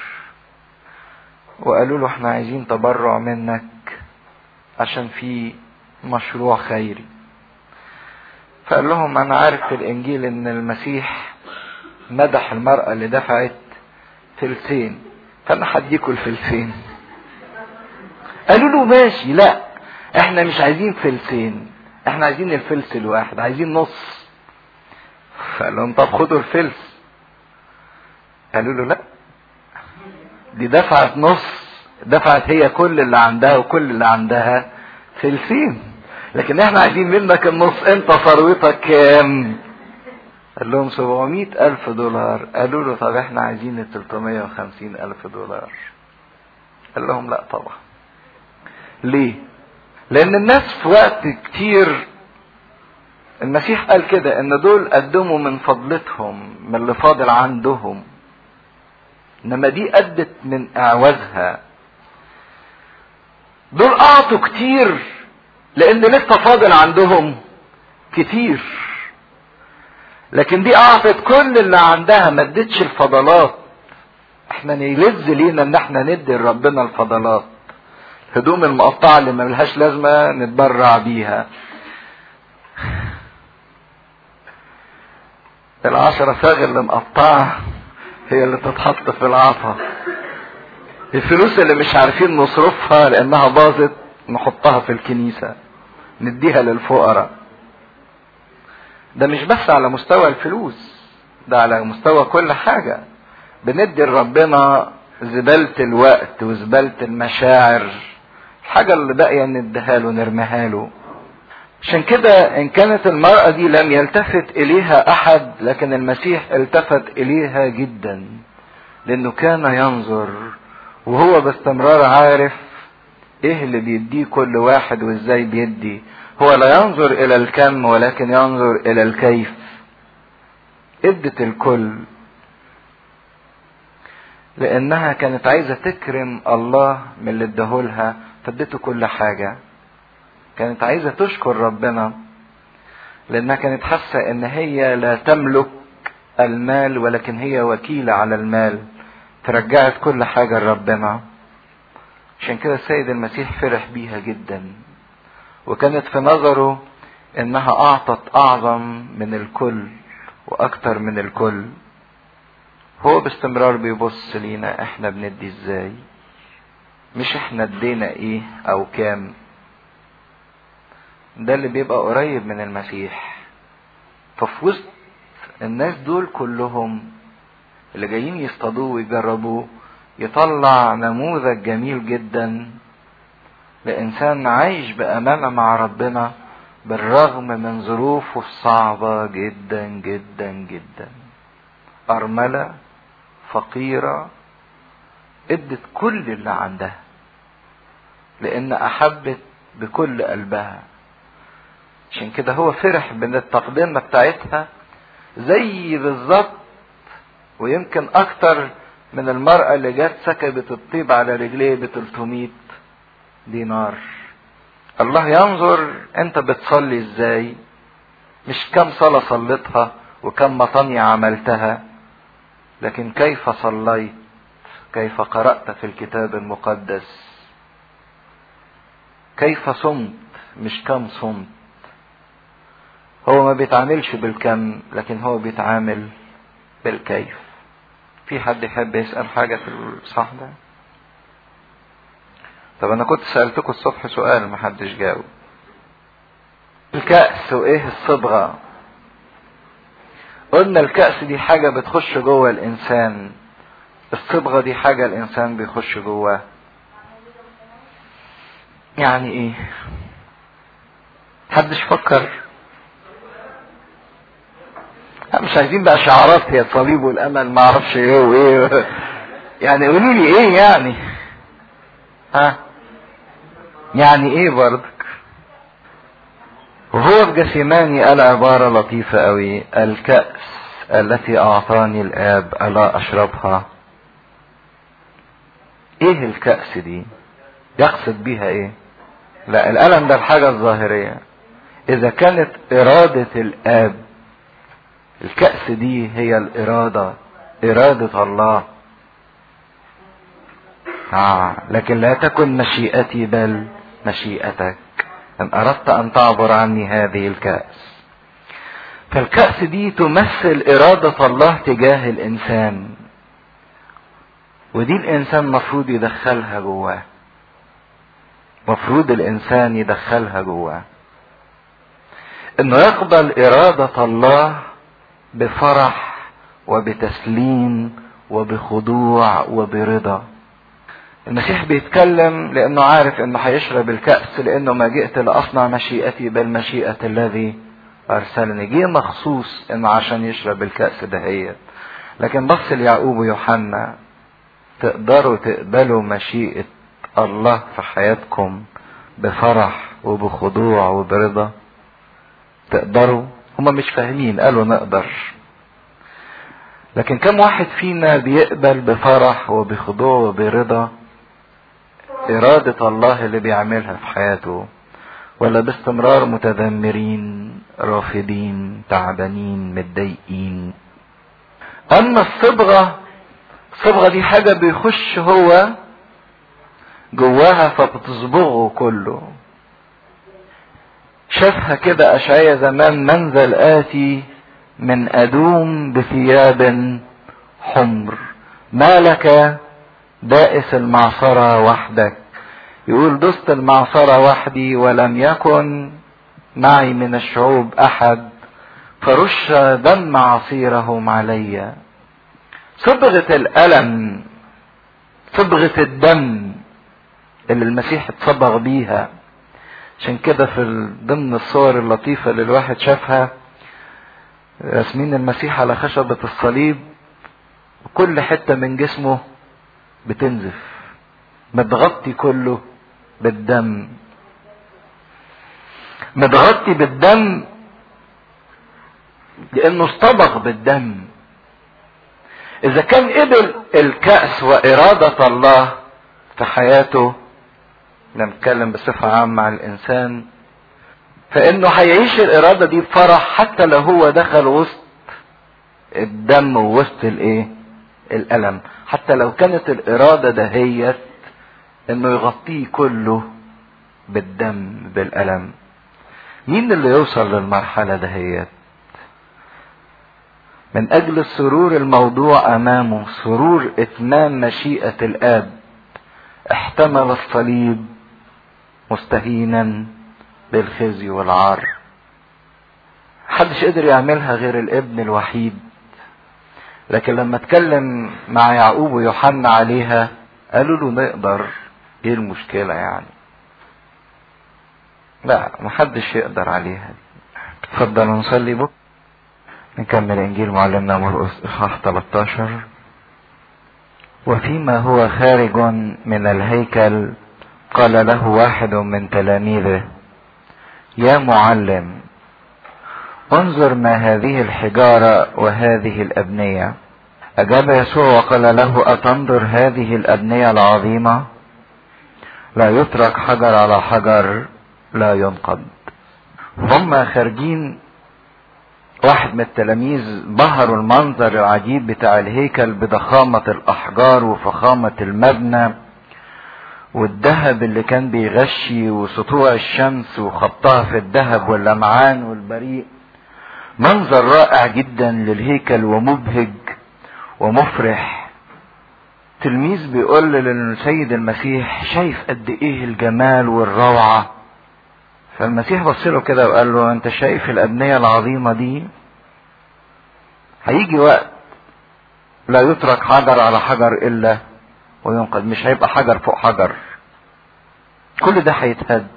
وقالوا له احنا عايزين تبرع منك عشان في مشروع خيري فقال لهم انا عارف في الانجيل ان المسيح مدح المرأة اللي دفعت فلسين فانا هديكوا الفلسين قالوا له ماشي لا احنا مش عايزين فلسين احنا عايزين الفلس الواحد عايزين نص فقال لهم طب خدوا الفلس قالوا له لا دي دفعت نص دفعت هي كل اللي عندها وكل اللي عندها فلسين لكن احنا عايزين منك النص انت ثروتك كام قال لهم 700 ألف دولار قالوا له طب احنا عايزين ال 350 ألف دولار قال لهم لا طبعا ليه لان الناس في وقت كتير المسيح قال كده ان دول قدموا من فضلتهم من اللي فاضل عندهم انما دي ادت من اعوازها دول اعطوا كتير لان لسه فاضل عندهم كتير لكن دي اعطت كل اللي عندها ما ادتش الفضلات احنا يلز لينا ان احنا ندي لربنا الفضلات الهدوم المقطعه اللي ما ملهاش لازمه نتبرع بيها العشرة صاغ اللي مقطعة هي اللي تتحط في العطا الفلوس اللي مش عارفين نصرفها لانها باظت نحطها في الكنيسة نديها للفقراء ده مش بس على مستوى الفلوس ده على مستوى كل حاجة بندي لربنا زبالة الوقت وزبالة المشاعر الحاجة اللي باقية نديها له نرميها له عشان كده ان كانت المرأة دي لم يلتفت اليها احد لكن المسيح التفت اليها جدا لانه كان ينظر وهو باستمرار عارف ايه اللي بيديه كل واحد وازاي بيدي هو لا ينظر الى الكم ولكن ينظر الى الكيف ادت الكل لانها كانت عايزة تكرم الله من اللي اداهولها فادته كل حاجة كانت عايزة تشكر ربنا لانها كانت حاسة ان هي لا تملك المال ولكن هي وكيلة على المال فرجعت كل حاجة لربنا عشان كده السيد المسيح فرح بيها جدا وكانت في نظره انها اعطت اعظم من الكل واكتر من الكل هو باستمرار بيبص لينا احنا بندي ازاي مش احنا ادينا ايه او كام ده اللي بيبقى قريب من المسيح ففي وسط الناس دول كلهم اللي جايين يصطادوه ويجربوه يطلع نموذج جميل جدا لإنسان عايش بأمانة مع ربنا بالرغم من ظروفه الصعبة جدا جدا جدا أرملة فقيرة ادت كل اللي عندها لأن أحبت بكل قلبها عشان كده هو فرح بان التقدمة بتاعتها زي بالظبط ويمكن اكتر من المرأة اللي جت سكبت الطيب على رجليه ب 300 دينار الله ينظر انت بتصلي ازاي مش كم صلاة صليتها وكم مطانية عملتها لكن كيف صليت كيف قرأت في الكتاب المقدس كيف صمت مش كم صمت هو ما بيتعاملش بالكم لكن هو بيتعامل بالكيف في حد يحب يسأل حاجة في الصح ده طب انا كنت سألتكم الصبح سؤال ما حدش جاوب الكأس وايه الصبغة قلنا الكأس دي حاجة بتخش جوه الانسان الصبغة دي حاجة الانسان بيخش جواه يعني ايه محدش فكر مش عايزين بقى شعارات هي الصليب والامل ما اعرفش ايه وايه يعني قولوا لي ايه يعني ها يعني ايه برضك وهو في جسيماني قال عبارة لطيفة قوي الكأس التي اعطاني الاب الا اشربها ايه الكأس دي يقصد بيها ايه لا الالم ده الحاجة الظاهرية اذا كانت ارادة الاب الكأس دي هي الإرادة إرادة الله آه لكن لا تكن مشيئتي بل مشيئتك إن أردت أن تعبر عني هذه الكأس فالكأس دي تمثل إرادة الله تجاه الإنسان ودي الإنسان مفروض يدخلها جواه مفروض الإنسان يدخلها جواه إنه يقبل إرادة الله بفرح وبتسليم وبخضوع وبرضا المسيح بيتكلم لانه عارف انه هيشرب الكأس لانه ما جئت لاصنع مشيئتي بل مشيئة الذي ارسلني جه مخصوص انه عشان يشرب الكأس دهيت لكن بص ليعقوب ويوحنا تقدروا تقبلوا مشيئة الله في حياتكم بفرح وبخضوع وبرضا تقدروا هما مش فاهمين قالوا نقدر لكن كم واحد فينا بيقبل بفرح وبخضوع وبرضا إرادة الله اللي بيعملها في حياته ولا باستمرار متذمرين رافضين تعبانين متضايقين أما الصبغة الصبغة دي حاجة بيخش هو جواها فبتصبغه كله شافها كده أشعية زمان منزل آتي من أدوم بثياب حمر ما لك دائس المعصرة وحدك يقول دست المعصرة وحدي ولم يكن معي من الشعوب أحد فرش دم عصيرهم علي صبغة الألم صبغة الدم اللي المسيح اتصبغ بيها عشان كده في ضمن الصور اللطيفة اللي الواحد شافها رسمين المسيح على خشبة الصليب وكل حتة من جسمه بتنزف متغطي كله بالدم متغطي بالدم لانه اصطبغ بالدم اذا كان قبل الكأس وارادة الله في حياته نتكلم بصفة عامة عن الانسان فانه هيعيش الارادة دي بفرح حتى لو هو دخل وسط الدم ووسط الايه الالم حتى لو كانت الاراده دهيت انه يغطيه كله بالدم بالالم مين اللي يوصل للمرحله دهيت من اجل السرور الموضوع امامه سرور اتمام مشيئه الاب احتمل الصليب مستهينا بالخزي والعار محدش قدر يعملها غير الابن الوحيد لكن لما اتكلم مع يعقوب ويوحنا عليها قالوا له نقدر ايه المشكلة يعني لا محدش يقدر عليها اتفضل نصلي بك نكمل انجيل معلمنا مرقس اصحاح 13 وفيما هو خارج من الهيكل قال له واحد من تلاميذه يا معلم انظر ما هذه الحجارة وهذه الأبنية أجاب يسوع وقال له أتنظر هذه الأبنية العظيمة لا يترك حجر على حجر لا ينقض هم خارجين واحد من التلاميذ بهروا المنظر العجيب بتاع الهيكل بضخامة الأحجار وفخامة المبنى والذهب اللي كان بيغشي وسطوع الشمس وخبطها في الذهب واللمعان والبريق منظر رائع جدا للهيكل ومبهج ومفرح تلميذ بيقول للسيد المسيح شايف قد ايه الجمال والروعة فالمسيح بص له كده وقال له انت شايف الابنية العظيمة دي هيجي وقت لا يترك حجر على حجر الا وينقذ مش هيبقى حجر فوق حجر كل ده هيتهد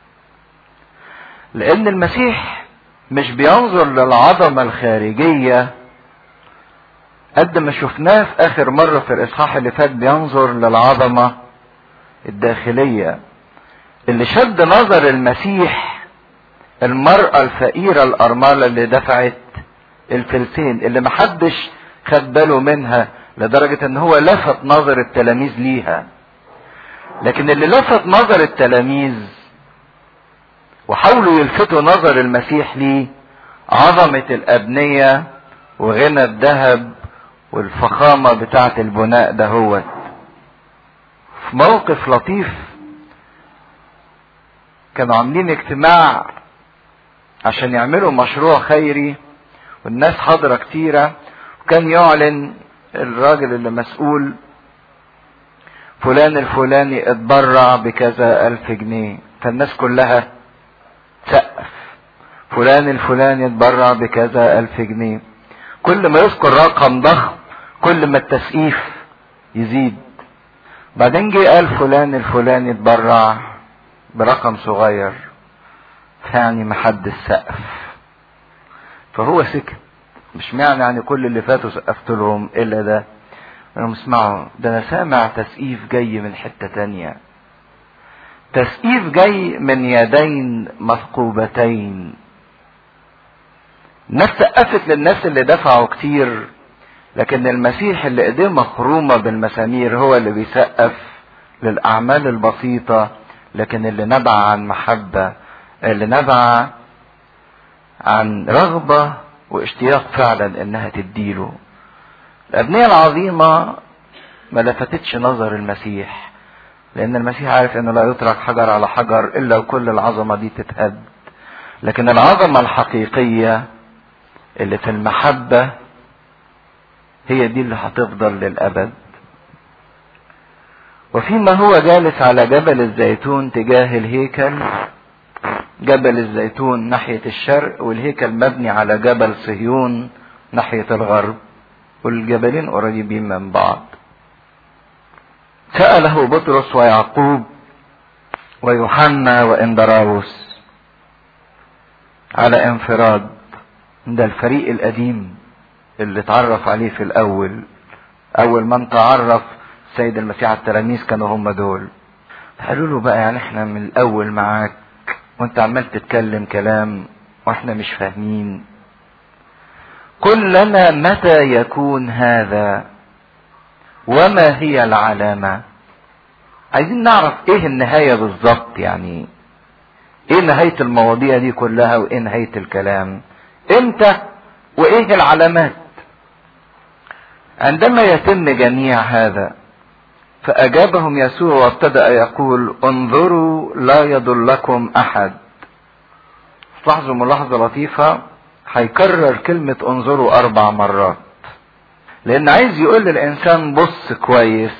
لان المسيح مش بينظر للعظمة الخارجية قد ما شفناه في اخر مرة في الاصحاح اللي فات بينظر للعظمة الداخلية اللي شد نظر المسيح المرأة الفقيرة الارملة اللي دفعت الفلسين اللي محدش خد باله منها لدرجة ان هو لفت نظر التلاميذ ليها لكن اللي لفت نظر التلاميذ وحاولوا يلفتوا نظر المسيح ليه عظمة الأبنية وغنى الذهب والفخامة بتاعة البناء دهوت في موقف لطيف كانوا عاملين اجتماع عشان يعملوا مشروع خيري والناس حاضرة كتيرة وكان يعلن الراجل اللي مسؤول فلان الفلاني اتبرع بكذا ألف جنيه فالناس كلها سقف فلان الفلاني اتبرع بكذا ألف جنيه كل ما يذكر رقم ضخم كل ما التسقيف يزيد بعدين جه قال فلان الفلاني اتبرع برقم صغير يعني محدش سقف فهو سكت مش معنى يعني كل اللي فاتوا سقفت لهم الا ده انا مسمعه ده انا سامع تسقيف جاي من حتة تانية تسقيف جاي من يدين مثقوبتين الناس سقفت للناس اللي دفعوا كتير لكن المسيح اللي ايديه مخرومة بالمسامير هو اللي بيسقف للأعمال البسيطة لكن اللي نبع عن محبة اللي نبع عن رغبة واشتياق فعلا انها تديله الأبنية العظيمة ما لفتتش نظر المسيح لأن المسيح عارف أنه لا يترك حجر على حجر إلا وكل العظمة دي تتهد لكن العظمة الحقيقية اللي في المحبة هي دي اللي هتفضل للأبد وفيما هو جالس على جبل الزيتون تجاه الهيكل جبل الزيتون ناحية الشرق والهيكل مبني على جبل صهيون ناحية الغرب والجبلين قريبين من بعض سأله بطرس ويعقوب ويوحنا واندراوس على انفراد ده الفريق القديم اللي اتعرف عليه في الاول اول من تعرف سيد المسيح على التلاميذ كانوا هم دول قالوا له بقى يعني احنا من الاول معاك وانت عمال تتكلم كلام واحنا مش فاهمين قل لنا متى يكون هذا وما هي العلامة عايزين نعرف ايه النهاية بالظبط يعني ايه نهاية المواضيع دي كلها وايه نهاية الكلام امتى وايه العلامات عندما يتم جميع هذا فأجابهم يسوع وابتدأ يقول انظروا لا يضلكم أحد لاحظوا ملاحظة لطيفة هيكرر كلمة انظروا أربع مرات لأن عايز يقول للإنسان بص كويس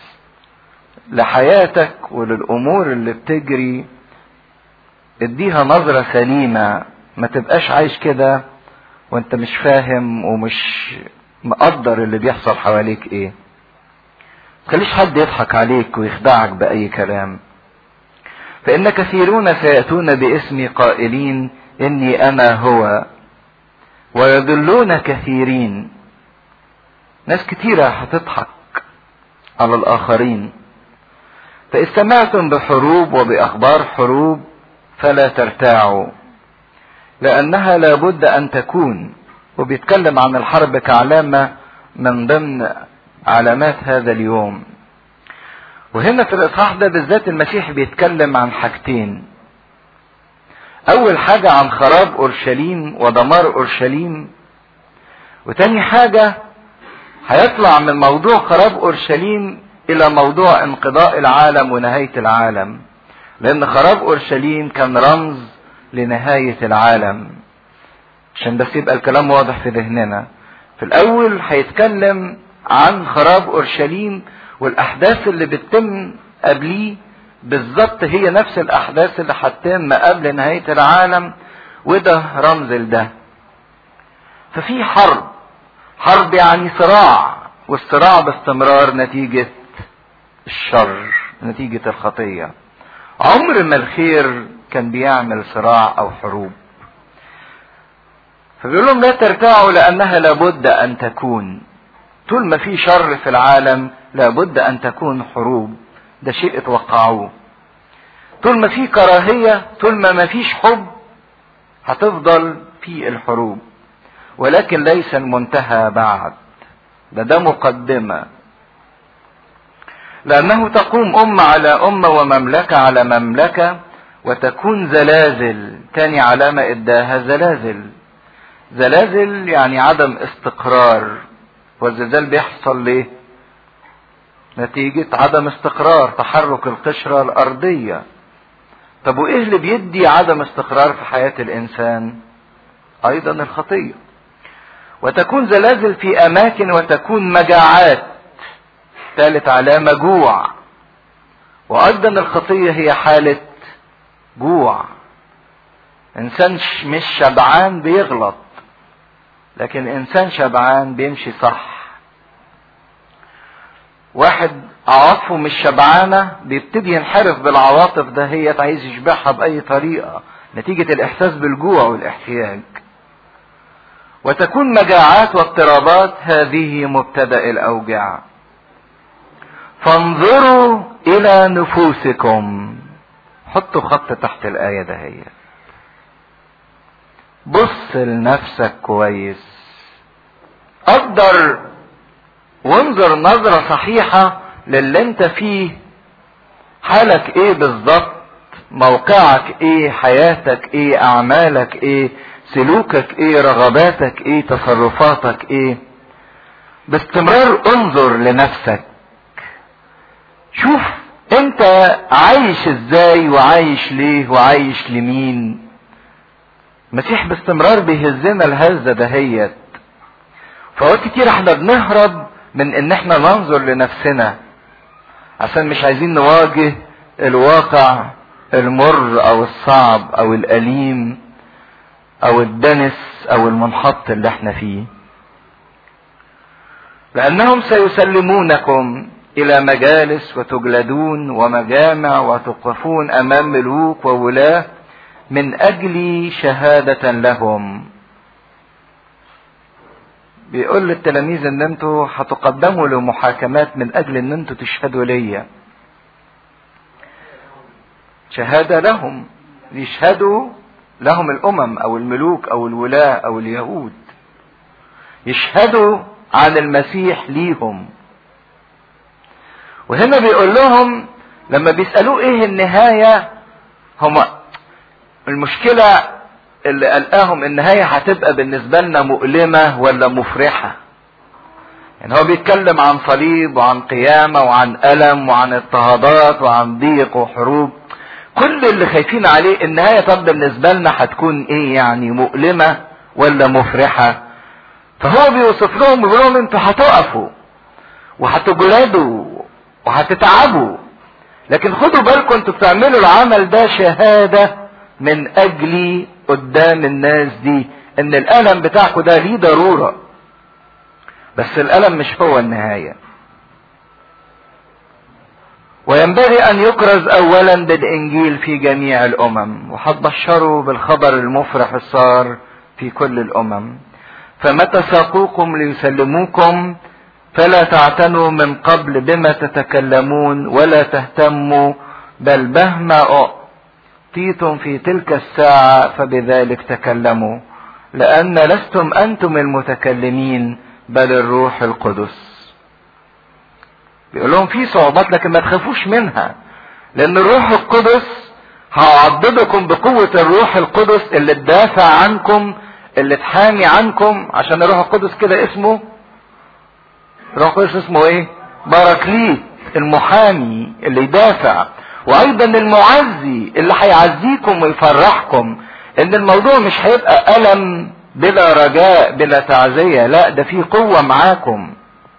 لحياتك وللأمور اللي بتجري اديها نظرة سليمة ما تبقاش عايش كده وانت مش فاهم ومش مقدر اللي بيحصل حواليك ايه تخليش حد يضحك عليك ويخدعك بأي كلام فإن كثيرون سيأتون باسمي قائلين إني أنا هو ويضلون كثيرين ناس كتيرة هتضحك على الآخرين فإذ سمعتم بحروب وبأخبار حروب فلا ترتاعوا لأنها لابد أن تكون وبيتكلم عن الحرب كعلامة من ضمن علامات هذا اليوم وهنا في الإصحاح ده بالذات المسيح بيتكلم عن حاجتين أول حاجة عن خراب أورشليم ودمار أورشليم وتاني حاجة هيطلع من موضوع خراب أورشليم إلى موضوع انقضاء العالم ونهاية العالم لأن خراب أورشليم كان رمز لنهاية العالم عشان بس يبقى الكلام واضح في ذهننا في الأول هيتكلم عن خراب أورشليم والأحداث اللي بتتم قبليه بالظبط هي نفس الأحداث اللي هتتم قبل نهاية العالم وده رمز لده ففي حرب حرب يعني صراع والصراع باستمرار نتيجة الشر نتيجة الخطية عمر ما الخير كان بيعمل صراع أو حروب فبيقول لهم لا ترتاعوا لأنها لابد أن تكون طول ما في شر في العالم لابد أن تكون حروب ده شيء اتوقعوه طول ما في كراهية طول ما ما فيش حب هتفضل في الحروب ولكن ليس المنتهى بعد ده ده مقدمة لأنه تقوم أمة على أمة ومملكة على مملكة وتكون زلازل تاني علامة إداها زلازل زلازل يعني عدم استقرار والزلزال بيحصل ليه نتيجة عدم استقرار تحرك القشرة الأرضية طب وإيه اللي بيدي عدم استقرار في حياة الإنسان أيضا الخطية وتكون زلازل في أماكن وتكون مجاعات ثالث علامة جوع وأيضا الخطية هي حالة جوع إنسان مش شبعان بيغلط لكن إنسان شبعان بيمشي صح واحد عواطفه مش شبعانة بيبتدي ينحرف بالعواطف ده هي عايز يشبعها بأي طريقة نتيجة الإحساس بالجوع والاحتياج وتكون مجاعات واضطرابات هذه مبتدأ الأوجاع فانظروا إلى نفوسكم حطوا خط تحت الآية ده هي بص لنفسك كويس قدر وانظر نظرة صحيحة للي انت فيه حالك ايه بالظبط موقعك ايه حياتك ايه اعمالك ايه سلوكك ايه رغباتك ايه تصرفاتك ايه باستمرار انظر لنفسك شوف انت عايش ازاي وعايش ليه وعايش لمين المسيح باستمرار بيهزنا الهزة دهيت فوقت كتير احنا بنهرب من ان احنا ننظر لنفسنا عشان مش عايزين نواجه الواقع المر او الصعب او الاليم او الدنس او المنحط اللي احنا فيه لانهم سيسلمونكم الى مجالس وتجلدون ومجامع وتقفون امام ملوك وولاه من اجل شهادة لهم بيقول للتلاميذ ان انتوا هتقدموا لمحاكمات من اجل ان انتوا تشهدوا ليا شهادة لهم يشهدوا لهم الامم او الملوك او الولاة او اليهود يشهدوا عن المسيح ليهم وهنا بيقول لهم لما بيسألوه ايه النهاية هم المشكلة اللي قلقاهم النهاية هتبقى بالنسبة لنا مؤلمة ولا مفرحة يعني هو بيتكلم عن صليب وعن قيامة وعن ألم وعن اضطهادات وعن ضيق وحروب كل اللي خايفين عليه النهاية طب بالنسبة لنا هتكون ايه يعني مؤلمة ولا مفرحة فهو بيوصف لهم بيقول لهم انتوا هتقفوا وهتجلدوا وهتتعبوا لكن خدوا بالكم انتوا بتعملوا العمل ده شهادة من اجلي قدام الناس دي ان الالم بتاعكم ده ليه ضرورة بس الالم مش هو النهاية وينبغي ان يكرز اولا بالانجيل في جميع الامم وهتبشروا بالخبر المفرح الصار في كل الامم فمتى ساقوكم ليسلموكم فلا تعتنوا من قبل بما تتكلمون ولا تهتموا بل مهما أعطيتم في تلك الساعة فبذلك تكلموا لأن لستم أنتم المتكلمين بل الروح القدس بيقول لهم في صعوبات لكن ما تخافوش منها لأن الروح القدس هعضدكم بقوة الروح القدس اللي تدافع عنكم اللي تحامي عنكم عشان الروح القدس كده اسمه الروح القدس اسمه ايه باراكليت المحامي اللي يدافع وايضا المعزي اللي هيعزيكم ويفرحكم ان الموضوع مش هيبقى الم بلا رجاء بلا تعزية لا ده في قوة معاكم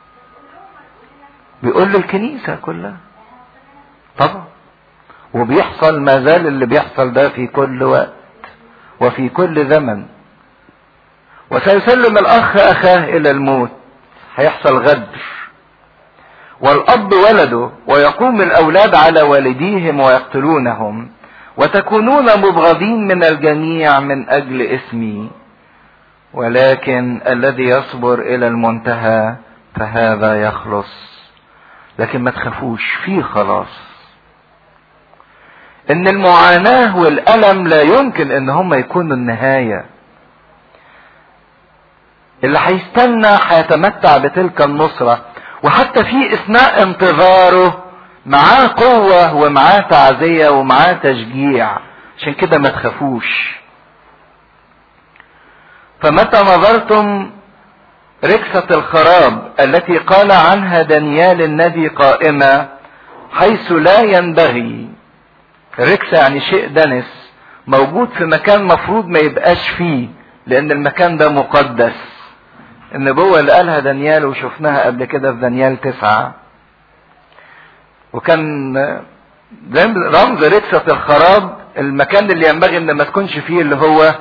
بيقول للكنيسة كلها طبعا وبيحصل ما زال اللي بيحصل ده في كل وقت وفي كل زمن وسيسلم الاخ اخاه الى الموت هيحصل غدر والاب ولده ويقوم الاولاد على والديهم ويقتلونهم وتكونون مبغضين من الجميع من اجل اسمي ولكن الذي يصبر الى المنتهى فهذا يخلص لكن ما تخافوش فيه خلاص ان المعاناة والالم لا يمكن ان هم يكونوا النهايه اللي هيستنى هيتمتع بتلك النصرة وحتى في اثناء انتظاره معاه قوة ومعاه تعزية ومعاه تشجيع عشان كده ما تخافوش فمتى نظرتم ركسة الخراب التي قال عنها دانيال النبي قائمة حيث لا ينبغي ركسة يعني شيء دنس موجود في مكان مفروض ما يبقاش فيه لان المكان ده مقدس النبوة اللي قالها دانيال وشفناها قبل كده في دانيال تسعة وكان رمز ركسة الخراب المكان اللي ينبغي ان ما تكونش فيه اللي هو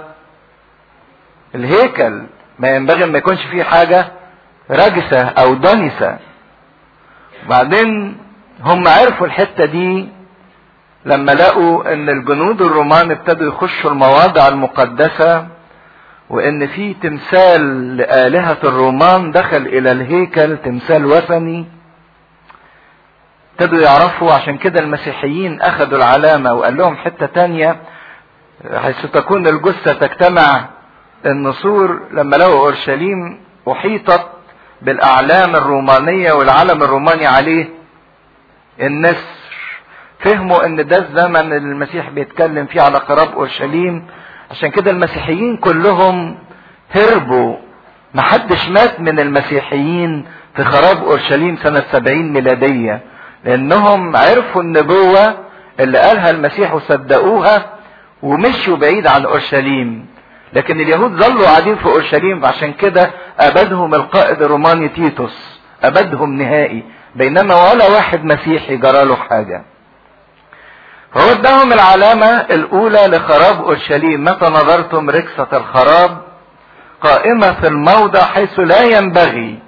الهيكل ما ينبغي ان ما يكونش فيه حاجة رجسة او دنسة بعدين هم عرفوا الحتة دي لما لقوا ان الجنود الرومان ابتدوا يخشوا المواضع المقدسة وان في تمثال لآلهة الرومان دخل الى الهيكل تمثال وثني ابتدوا يعرفوا عشان كده المسيحيين اخذوا العلامة وقال لهم حتة تانية حيث تكون الجثة تجتمع النسور لما لقوا اورشليم احيطت بالاعلام الرومانية والعلم الروماني عليه النسر فهموا ان ده الزمن اللي المسيح بيتكلم فيه على خراب اورشليم عشان كده المسيحيين كلهم هربوا محدش مات من المسيحيين في خراب اورشليم سنة سبعين ميلادية لانهم عرفوا النبوة اللي قالها المسيح وصدقوها ومشوا بعيد عن اورشليم لكن اليهود ظلوا قاعدين في اورشليم عشان كده ابدهم القائد الروماني تيتوس ابدهم نهائي بينما ولا واحد مسيحي جراله حاجه فهو اداهم العلامة الأولى لخراب أورشليم متى نظرتم ركسة الخراب قائمة في الموضع حيث لا ينبغي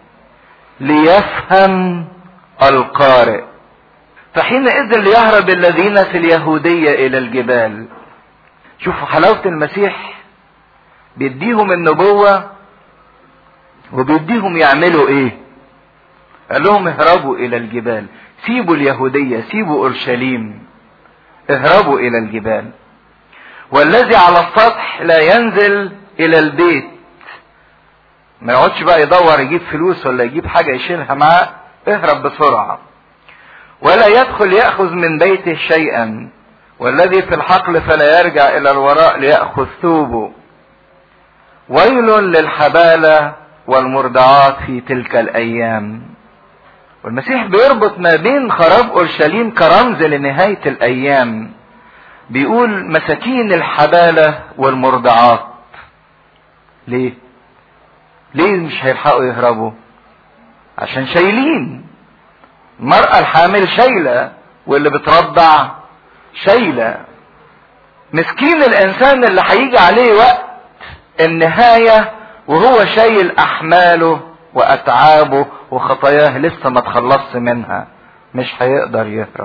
ليفهم القارئ فحينئذ ليهرب الذين في اليهودية إلى الجبال شوفوا حلاوة المسيح بيديهم النبوة وبيديهم يعملوا ايه قال لهم اهربوا الى الجبال سيبوا اليهودية سيبوا اورشليم اهربوا الى الجبال والذي على السطح لا ينزل الى البيت ما يقعدش بقى يدور يجيب فلوس ولا يجيب حاجة يشيلها معاه اهرب بسرعة ولا يدخل يأخذ من بيته شيئا والذي في الحقل فلا يرجع الى الوراء ليأخذ ثوبه ويل للحبالة والمرضعات في تلك الايام والمسيح بيربط ما بين خراب اورشليم كرمز لنهاية الايام بيقول مساكين الحبالة والمرضعات ليه ليه مش هيلحقوا يهربوا عشان شايلين المرأة الحامل شايلة واللي بترضع شايلة مسكين الانسان اللي هيجي عليه وقت النهاية وهو شايل احماله واتعابه وخطاياه لسه ما تخلصش منها مش هيقدر يهرب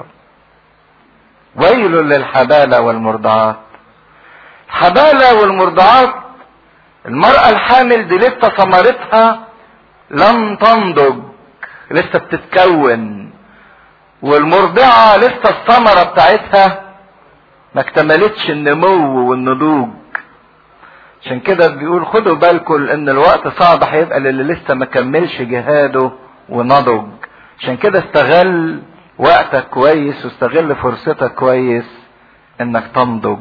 ويل للحبالة والمرضعات الحبالة والمرضعات المرأة الحامل دي لسه ثمرتها لم تنضج لسه بتتكون والمرضعة لسه الثمرة بتاعتها ما اكتملتش النمو والنضوج عشان كده بيقول خدوا بالكم ان الوقت صعب هيبقى للي لسه ما كملش جهاده ونضج عشان كده استغل وقتك كويس واستغل فرصتك كويس انك تنضج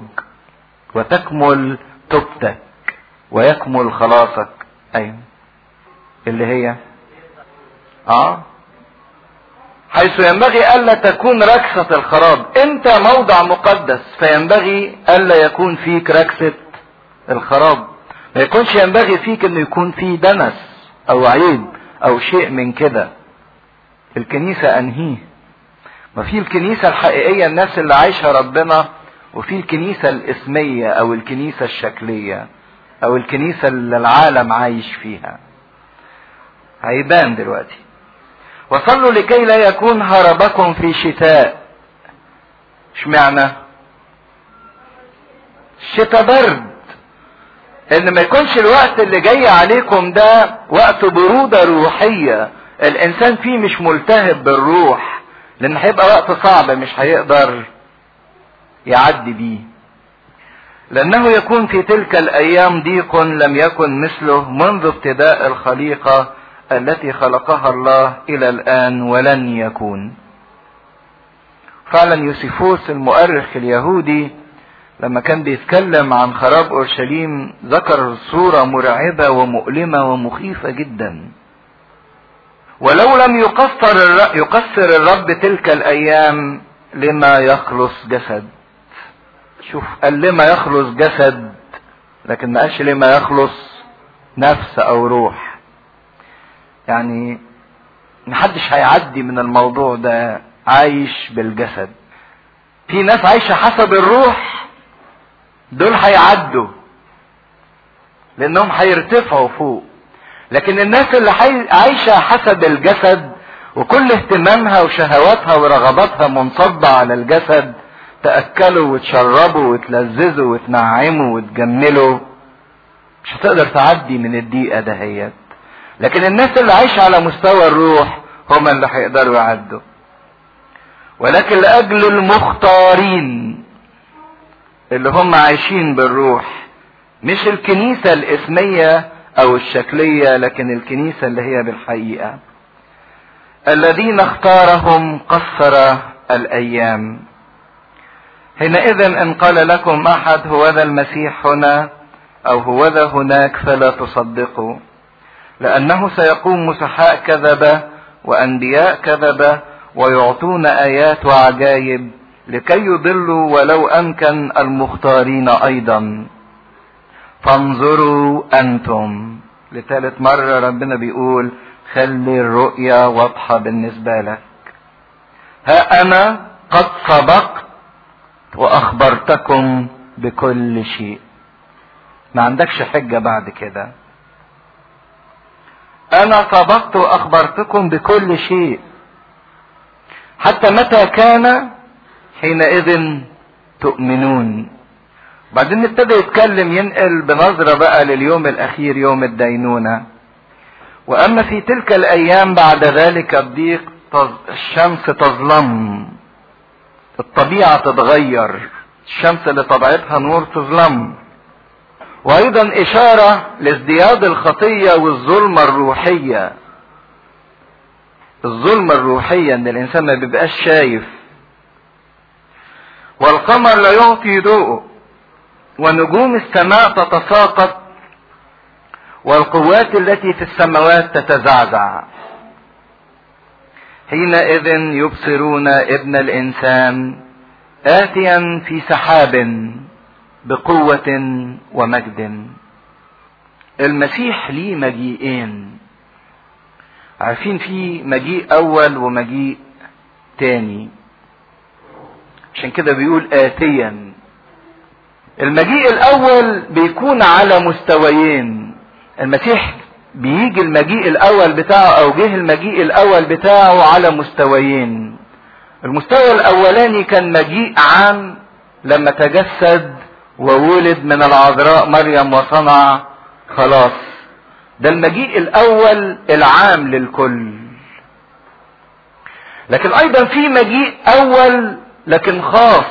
وتكمل توبتك ويكمل خلاصك ايوه اللي هي اه حيث ينبغي الا تكون ركسة الخراب انت موضع مقدس فينبغي الا يكون فيك ركسة الخراب ما يكونش ينبغي فيك انه يكون فيه دنس او عيب او شيء من كده الكنيسة انهيه ما في الكنيسة الحقيقية الناس اللي عايشة ربنا وفي الكنيسة الاسمية او الكنيسة الشكلية او الكنيسة اللي العالم عايش فيها هيبان دلوقتي وصلوا لكي لا يكون هربكم في شتاء اشمعنى الشتاء برد ان ما يكونش الوقت اللي جاي عليكم ده وقت برودة روحية الانسان فيه مش ملتهب بالروح لان هيبقى وقت صعب مش هيقدر يعدي بيه لانه يكون في تلك الايام ضيق لم يكن مثله منذ ابتداء الخليقة التي خلقها الله الى الان ولن يكون فعلا يوسيفوس المؤرخ اليهودي لما كان بيتكلم عن خراب اورشليم ذكر صورة مرعبة ومؤلمة ومخيفة جدا ولو لم يقصر يقصر الرب تلك الايام لما يخلص جسد شوف قال لما يخلص جسد لكن ما قالش لما يخلص نفس او روح يعني محدش هيعدي من الموضوع ده عايش بالجسد في ناس عايشة حسب الروح دول هيعدوا لانهم هيرتفعوا فوق لكن الناس اللي عايشة حسب الجسد وكل اهتمامها وشهواتها ورغباتها منصبة على الجسد تأكلوا وتشربوا وتلذذوا وتنعموا وتجملوا مش هتقدر تعدي من الدقيقة دهيت لكن الناس اللي عايشة على مستوى الروح هم اللي هيقدروا يعدوا ولكن لاجل المختارين اللي هم عايشين بالروح مش الكنيسة الاسمية او الشكلية لكن الكنيسة اللي هي بالحقيقة الذين اختارهم قصر الايام حينئذ ان قال لكم احد هو ذا المسيح هنا او هو ذا هناك فلا تصدقوا لانه سيقوم مسحاء كذبة وانبياء كذبة ويعطون ايات وعجائب لكي يضلوا ولو امكن المختارين ايضا فانظروا انتم لثالث مرة ربنا بيقول خلي الرؤية واضحة بالنسبة لك ها انا قد سبقت واخبرتكم بكل شيء ما عندكش حجة بعد كده انا سبقت واخبرتكم بكل شيء حتى متى كان حينئذ تؤمنون بعدين ابتدى يتكلم ينقل بنظرة بقى لليوم الاخير يوم الدينونة واما في تلك الايام بعد ذلك الضيق الشمس تظلم الطبيعة تتغير الشمس اللي طبيعتها نور تظلم وايضا اشارة لازدياد الخطية والظلمة الروحية الظلمة الروحية ان الانسان ما بيبقاش شايف والقمر لا يعطي ضوءه ونجوم السماء تتساقط والقوات التي في السماوات تتزعزع حينئذ يبصرون ابن الانسان اتيا في سحاب بقوة ومجد المسيح ليه مجيئين عارفين في مجيء اول ومجيء تاني عشان كده بيقول اتيا المجيء الاول بيكون على مستويين المسيح بيجي المجيء الاول بتاعه او جه المجيء الاول بتاعه على مستويين المستوى الاولاني كان مجيء عام لما تجسد وولد من العذراء مريم وصنع خلاص ده المجيء الاول العام للكل لكن ايضا في مجيء اول لكن خاص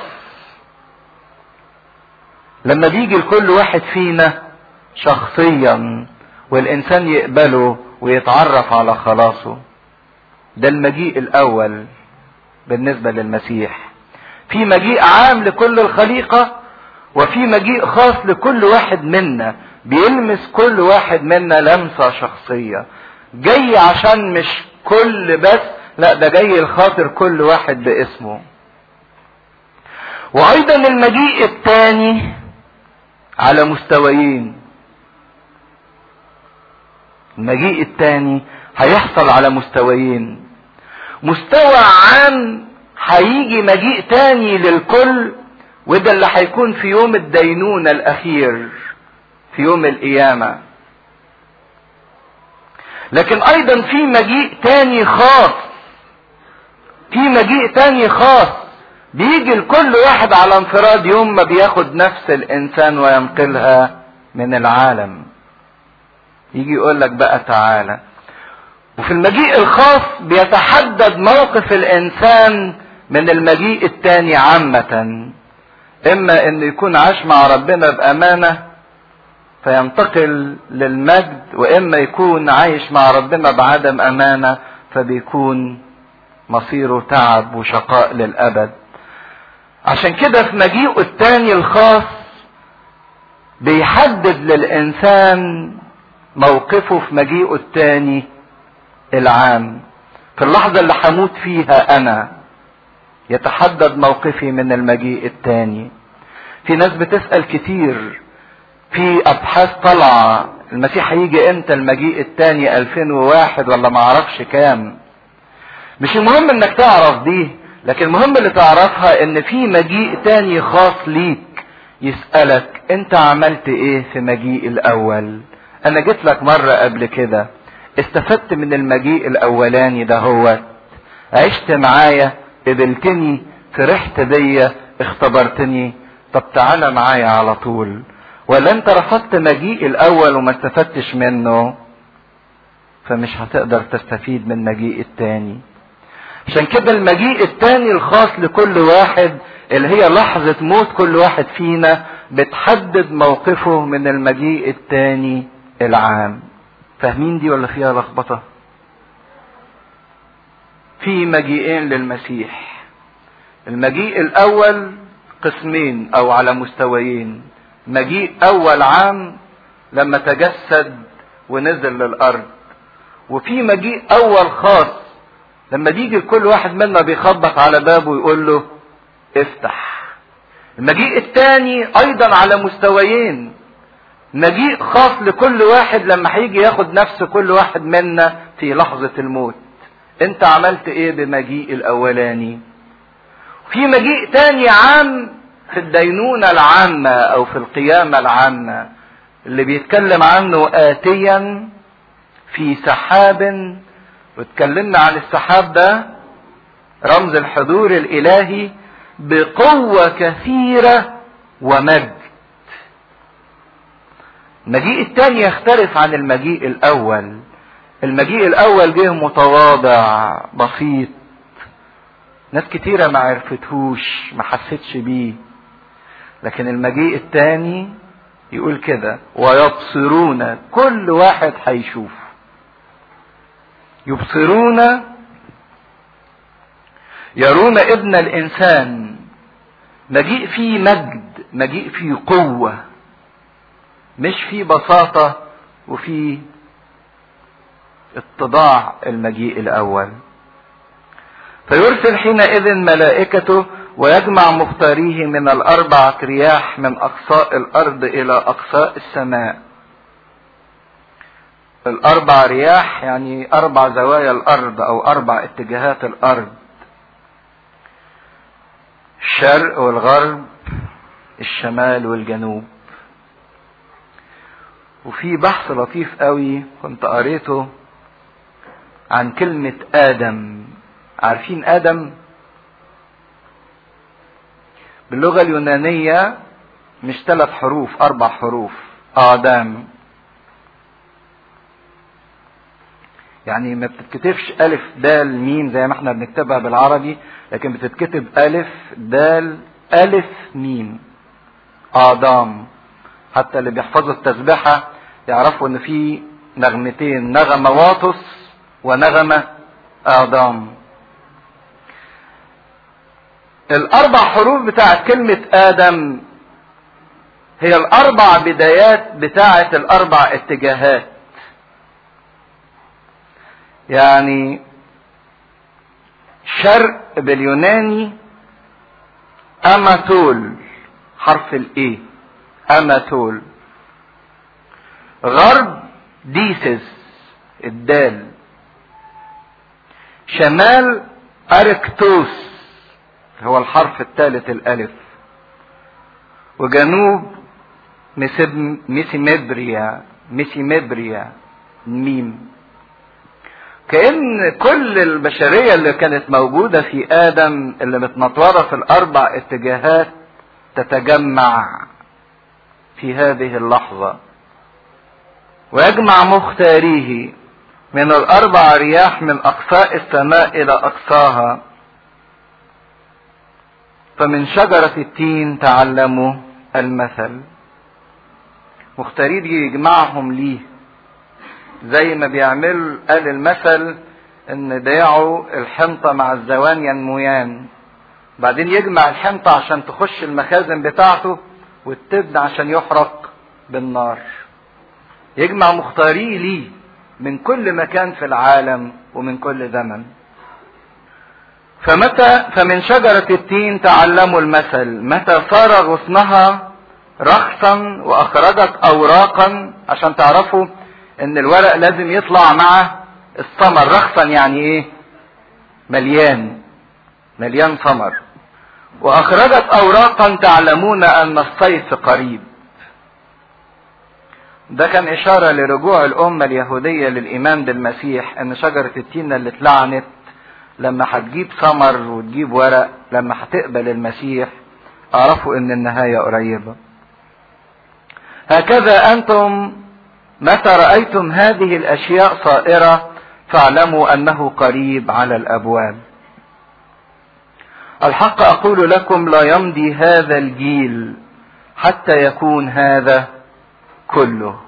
لما بيجي لكل واحد فينا شخصيا والانسان يقبله ويتعرف على خلاصه ده المجيء الاول بالنسبه للمسيح في مجيء عام لكل الخليقه وفي مجيء خاص لكل واحد منا بيلمس كل واحد منا لمسه شخصيه جاي عشان مش كل بس لا ده جاي الخاطر كل واحد باسمه وايضا المجيء الثاني على مستويين المجيء الثاني هيحصل على مستويين مستوى عام هيجي مجيء تاني للكل وده اللي هيكون في يوم الدينونة الأخير في يوم القيامة لكن أيضا في مجيء تاني خاص في مجيء تاني خاص بيجي لكل واحد على انفراد يوم ما بياخد نفس الإنسان وينقلها من العالم يجي يقول لك بقى تعالى وفي المجيء الخاص بيتحدد موقف الانسان من المجيء الثاني عامة اما انه يكون عاش مع ربنا بامانة فينتقل للمجد واما يكون عايش مع ربنا بعدم امانة فبيكون مصيره تعب وشقاء للابد عشان كده في مجيئه الثاني الخاص بيحدد للانسان موقفه في مجيئه الثاني العام في اللحظة اللي هموت فيها أنا يتحدد موقفي من المجيء الثاني في ناس بتسأل كتير في أبحاث طالعة المسيح هيجي امتى المجيء الثاني 2001 ولا معرفش كام مش المهم انك تعرف دي لكن المهم اللي تعرفها ان في مجيء تاني خاص ليك يسألك انت عملت ايه في مجيء الاول انا جيت لك مرة قبل كده استفدت من المجيء الاولاني ده هو عشت معايا قبلتني فرحت بيا اختبرتني طب تعالى معايا على طول ولا انت رفضت مجيء الاول وما استفدتش منه فمش هتقدر تستفيد من مجيء التاني عشان كده المجيء التاني الخاص لكل واحد اللي هي لحظة موت كل واحد فينا بتحدد موقفه من المجيء التاني العام فاهمين دي ولا فيها لخبطة في مجيئين للمسيح المجيء الاول قسمين او على مستويين مجيء اول عام لما تجسد ونزل للارض وفي مجيء اول خاص لما بيجي كل واحد منا بيخبط على بابه ويقول له افتح المجيء الثاني ايضا على مستويين مجيء خاص لكل واحد لما هيجي ياخد نفس كل واحد منا في لحظة الموت انت عملت ايه بمجيء الاولاني في مجيء تاني عام في الدينونة العامة او في القيامة العامة اللي بيتكلم عنه آتيا في سحاب واتكلمنا عن السحاب ده رمز الحضور الالهي بقوة كثيرة ومجد المجيء الثاني يختلف عن المجيء الاول المجيء الاول جه متواضع بسيط ناس كتيرة ما عرفتهوش ما حستش بيه لكن المجيء الثاني يقول كده ويبصرون كل واحد هيشوف يبصرون يرون ابن الانسان مجيء فيه مجد مجيء فيه قوه مش في بساطه وفي اتضاع المجيء الاول فيرسل حينئذ ملائكته ويجمع مختاريه من الاربعه رياح من اقصاء الارض الى اقصاء السماء الاربع رياح يعني اربع زوايا الارض او اربع اتجاهات الارض الشرق والغرب الشمال والجنوب وفي بحث لطيف قوي كنت قريته عن كلمة آدم عارفين آدم باللغة اليونانية مش ثلاث حروف أربع حروف آدم يعني ما بتتكتبش ألف دال ميم زي ما احنا بنكتبها بالعربي لكن بتتكتب ألف دال ألف ميم آدم حتى اللي بيحفظوا التسبحة يعرفوا إن في نغمتين نغمة واطس ونغمة آدم الأربع حروف بتاعت كلمة آدم هي الأربع بدايات بتاعت الأربع اتجاهات يعني شرق باليوناني أماتول حرف الإيه أماتول غرب ديسس الدال شمال أركتوس هو الحرف الثالث الألف وجنوب ميسيمبريا ميسيمبريا ميم كأن كل البشرية اللي كانت موجودة في آدم اللي متنطورة في الأربع اتجاهات تتجمع في هذه اللحظة ويجمع مختاريه من الأربع رياح من أقصاء السماء إلى أقصاها فمن شجرة التين تعلموا المثل مختاريه يجمعهم ليه زي ما بيعمل قال المثل ان ضيعوا الحنطة مع الزوان ينمويان بعدين يجمع الحنطة عشان تخش المخازن بتاعته والتبن عشان يحرق بالنار يجمع مختاريه ليه من كل مكان في العالم ومن كل زمن فمتى فمن شجرة التين تعلموا المثل متى صار غصنها رخصا واخرجت اوراقا عشان تعرفوا ان الورق لازم يطلع مع الثمر رخصا يعني ايه مليان مليان ثمر واخرجت اوراقا تعلمون ان الصيف قريب ده كان اشاره لرجوع الامه اليهوديه للايمان بالمسيح ان شجره التين اللي اتلعنت لما هتجيب ثمر وتجيب ورق لما هتقبل المسيح اعرفوا ان النهايه قريبه هكذا انتم متى رأيتم هذه الأشياء صائرة فاعلموا أنه قريب على الأبواب الحق اقول لكم لا يمضي هذا الجيل حتى يكون هذا كله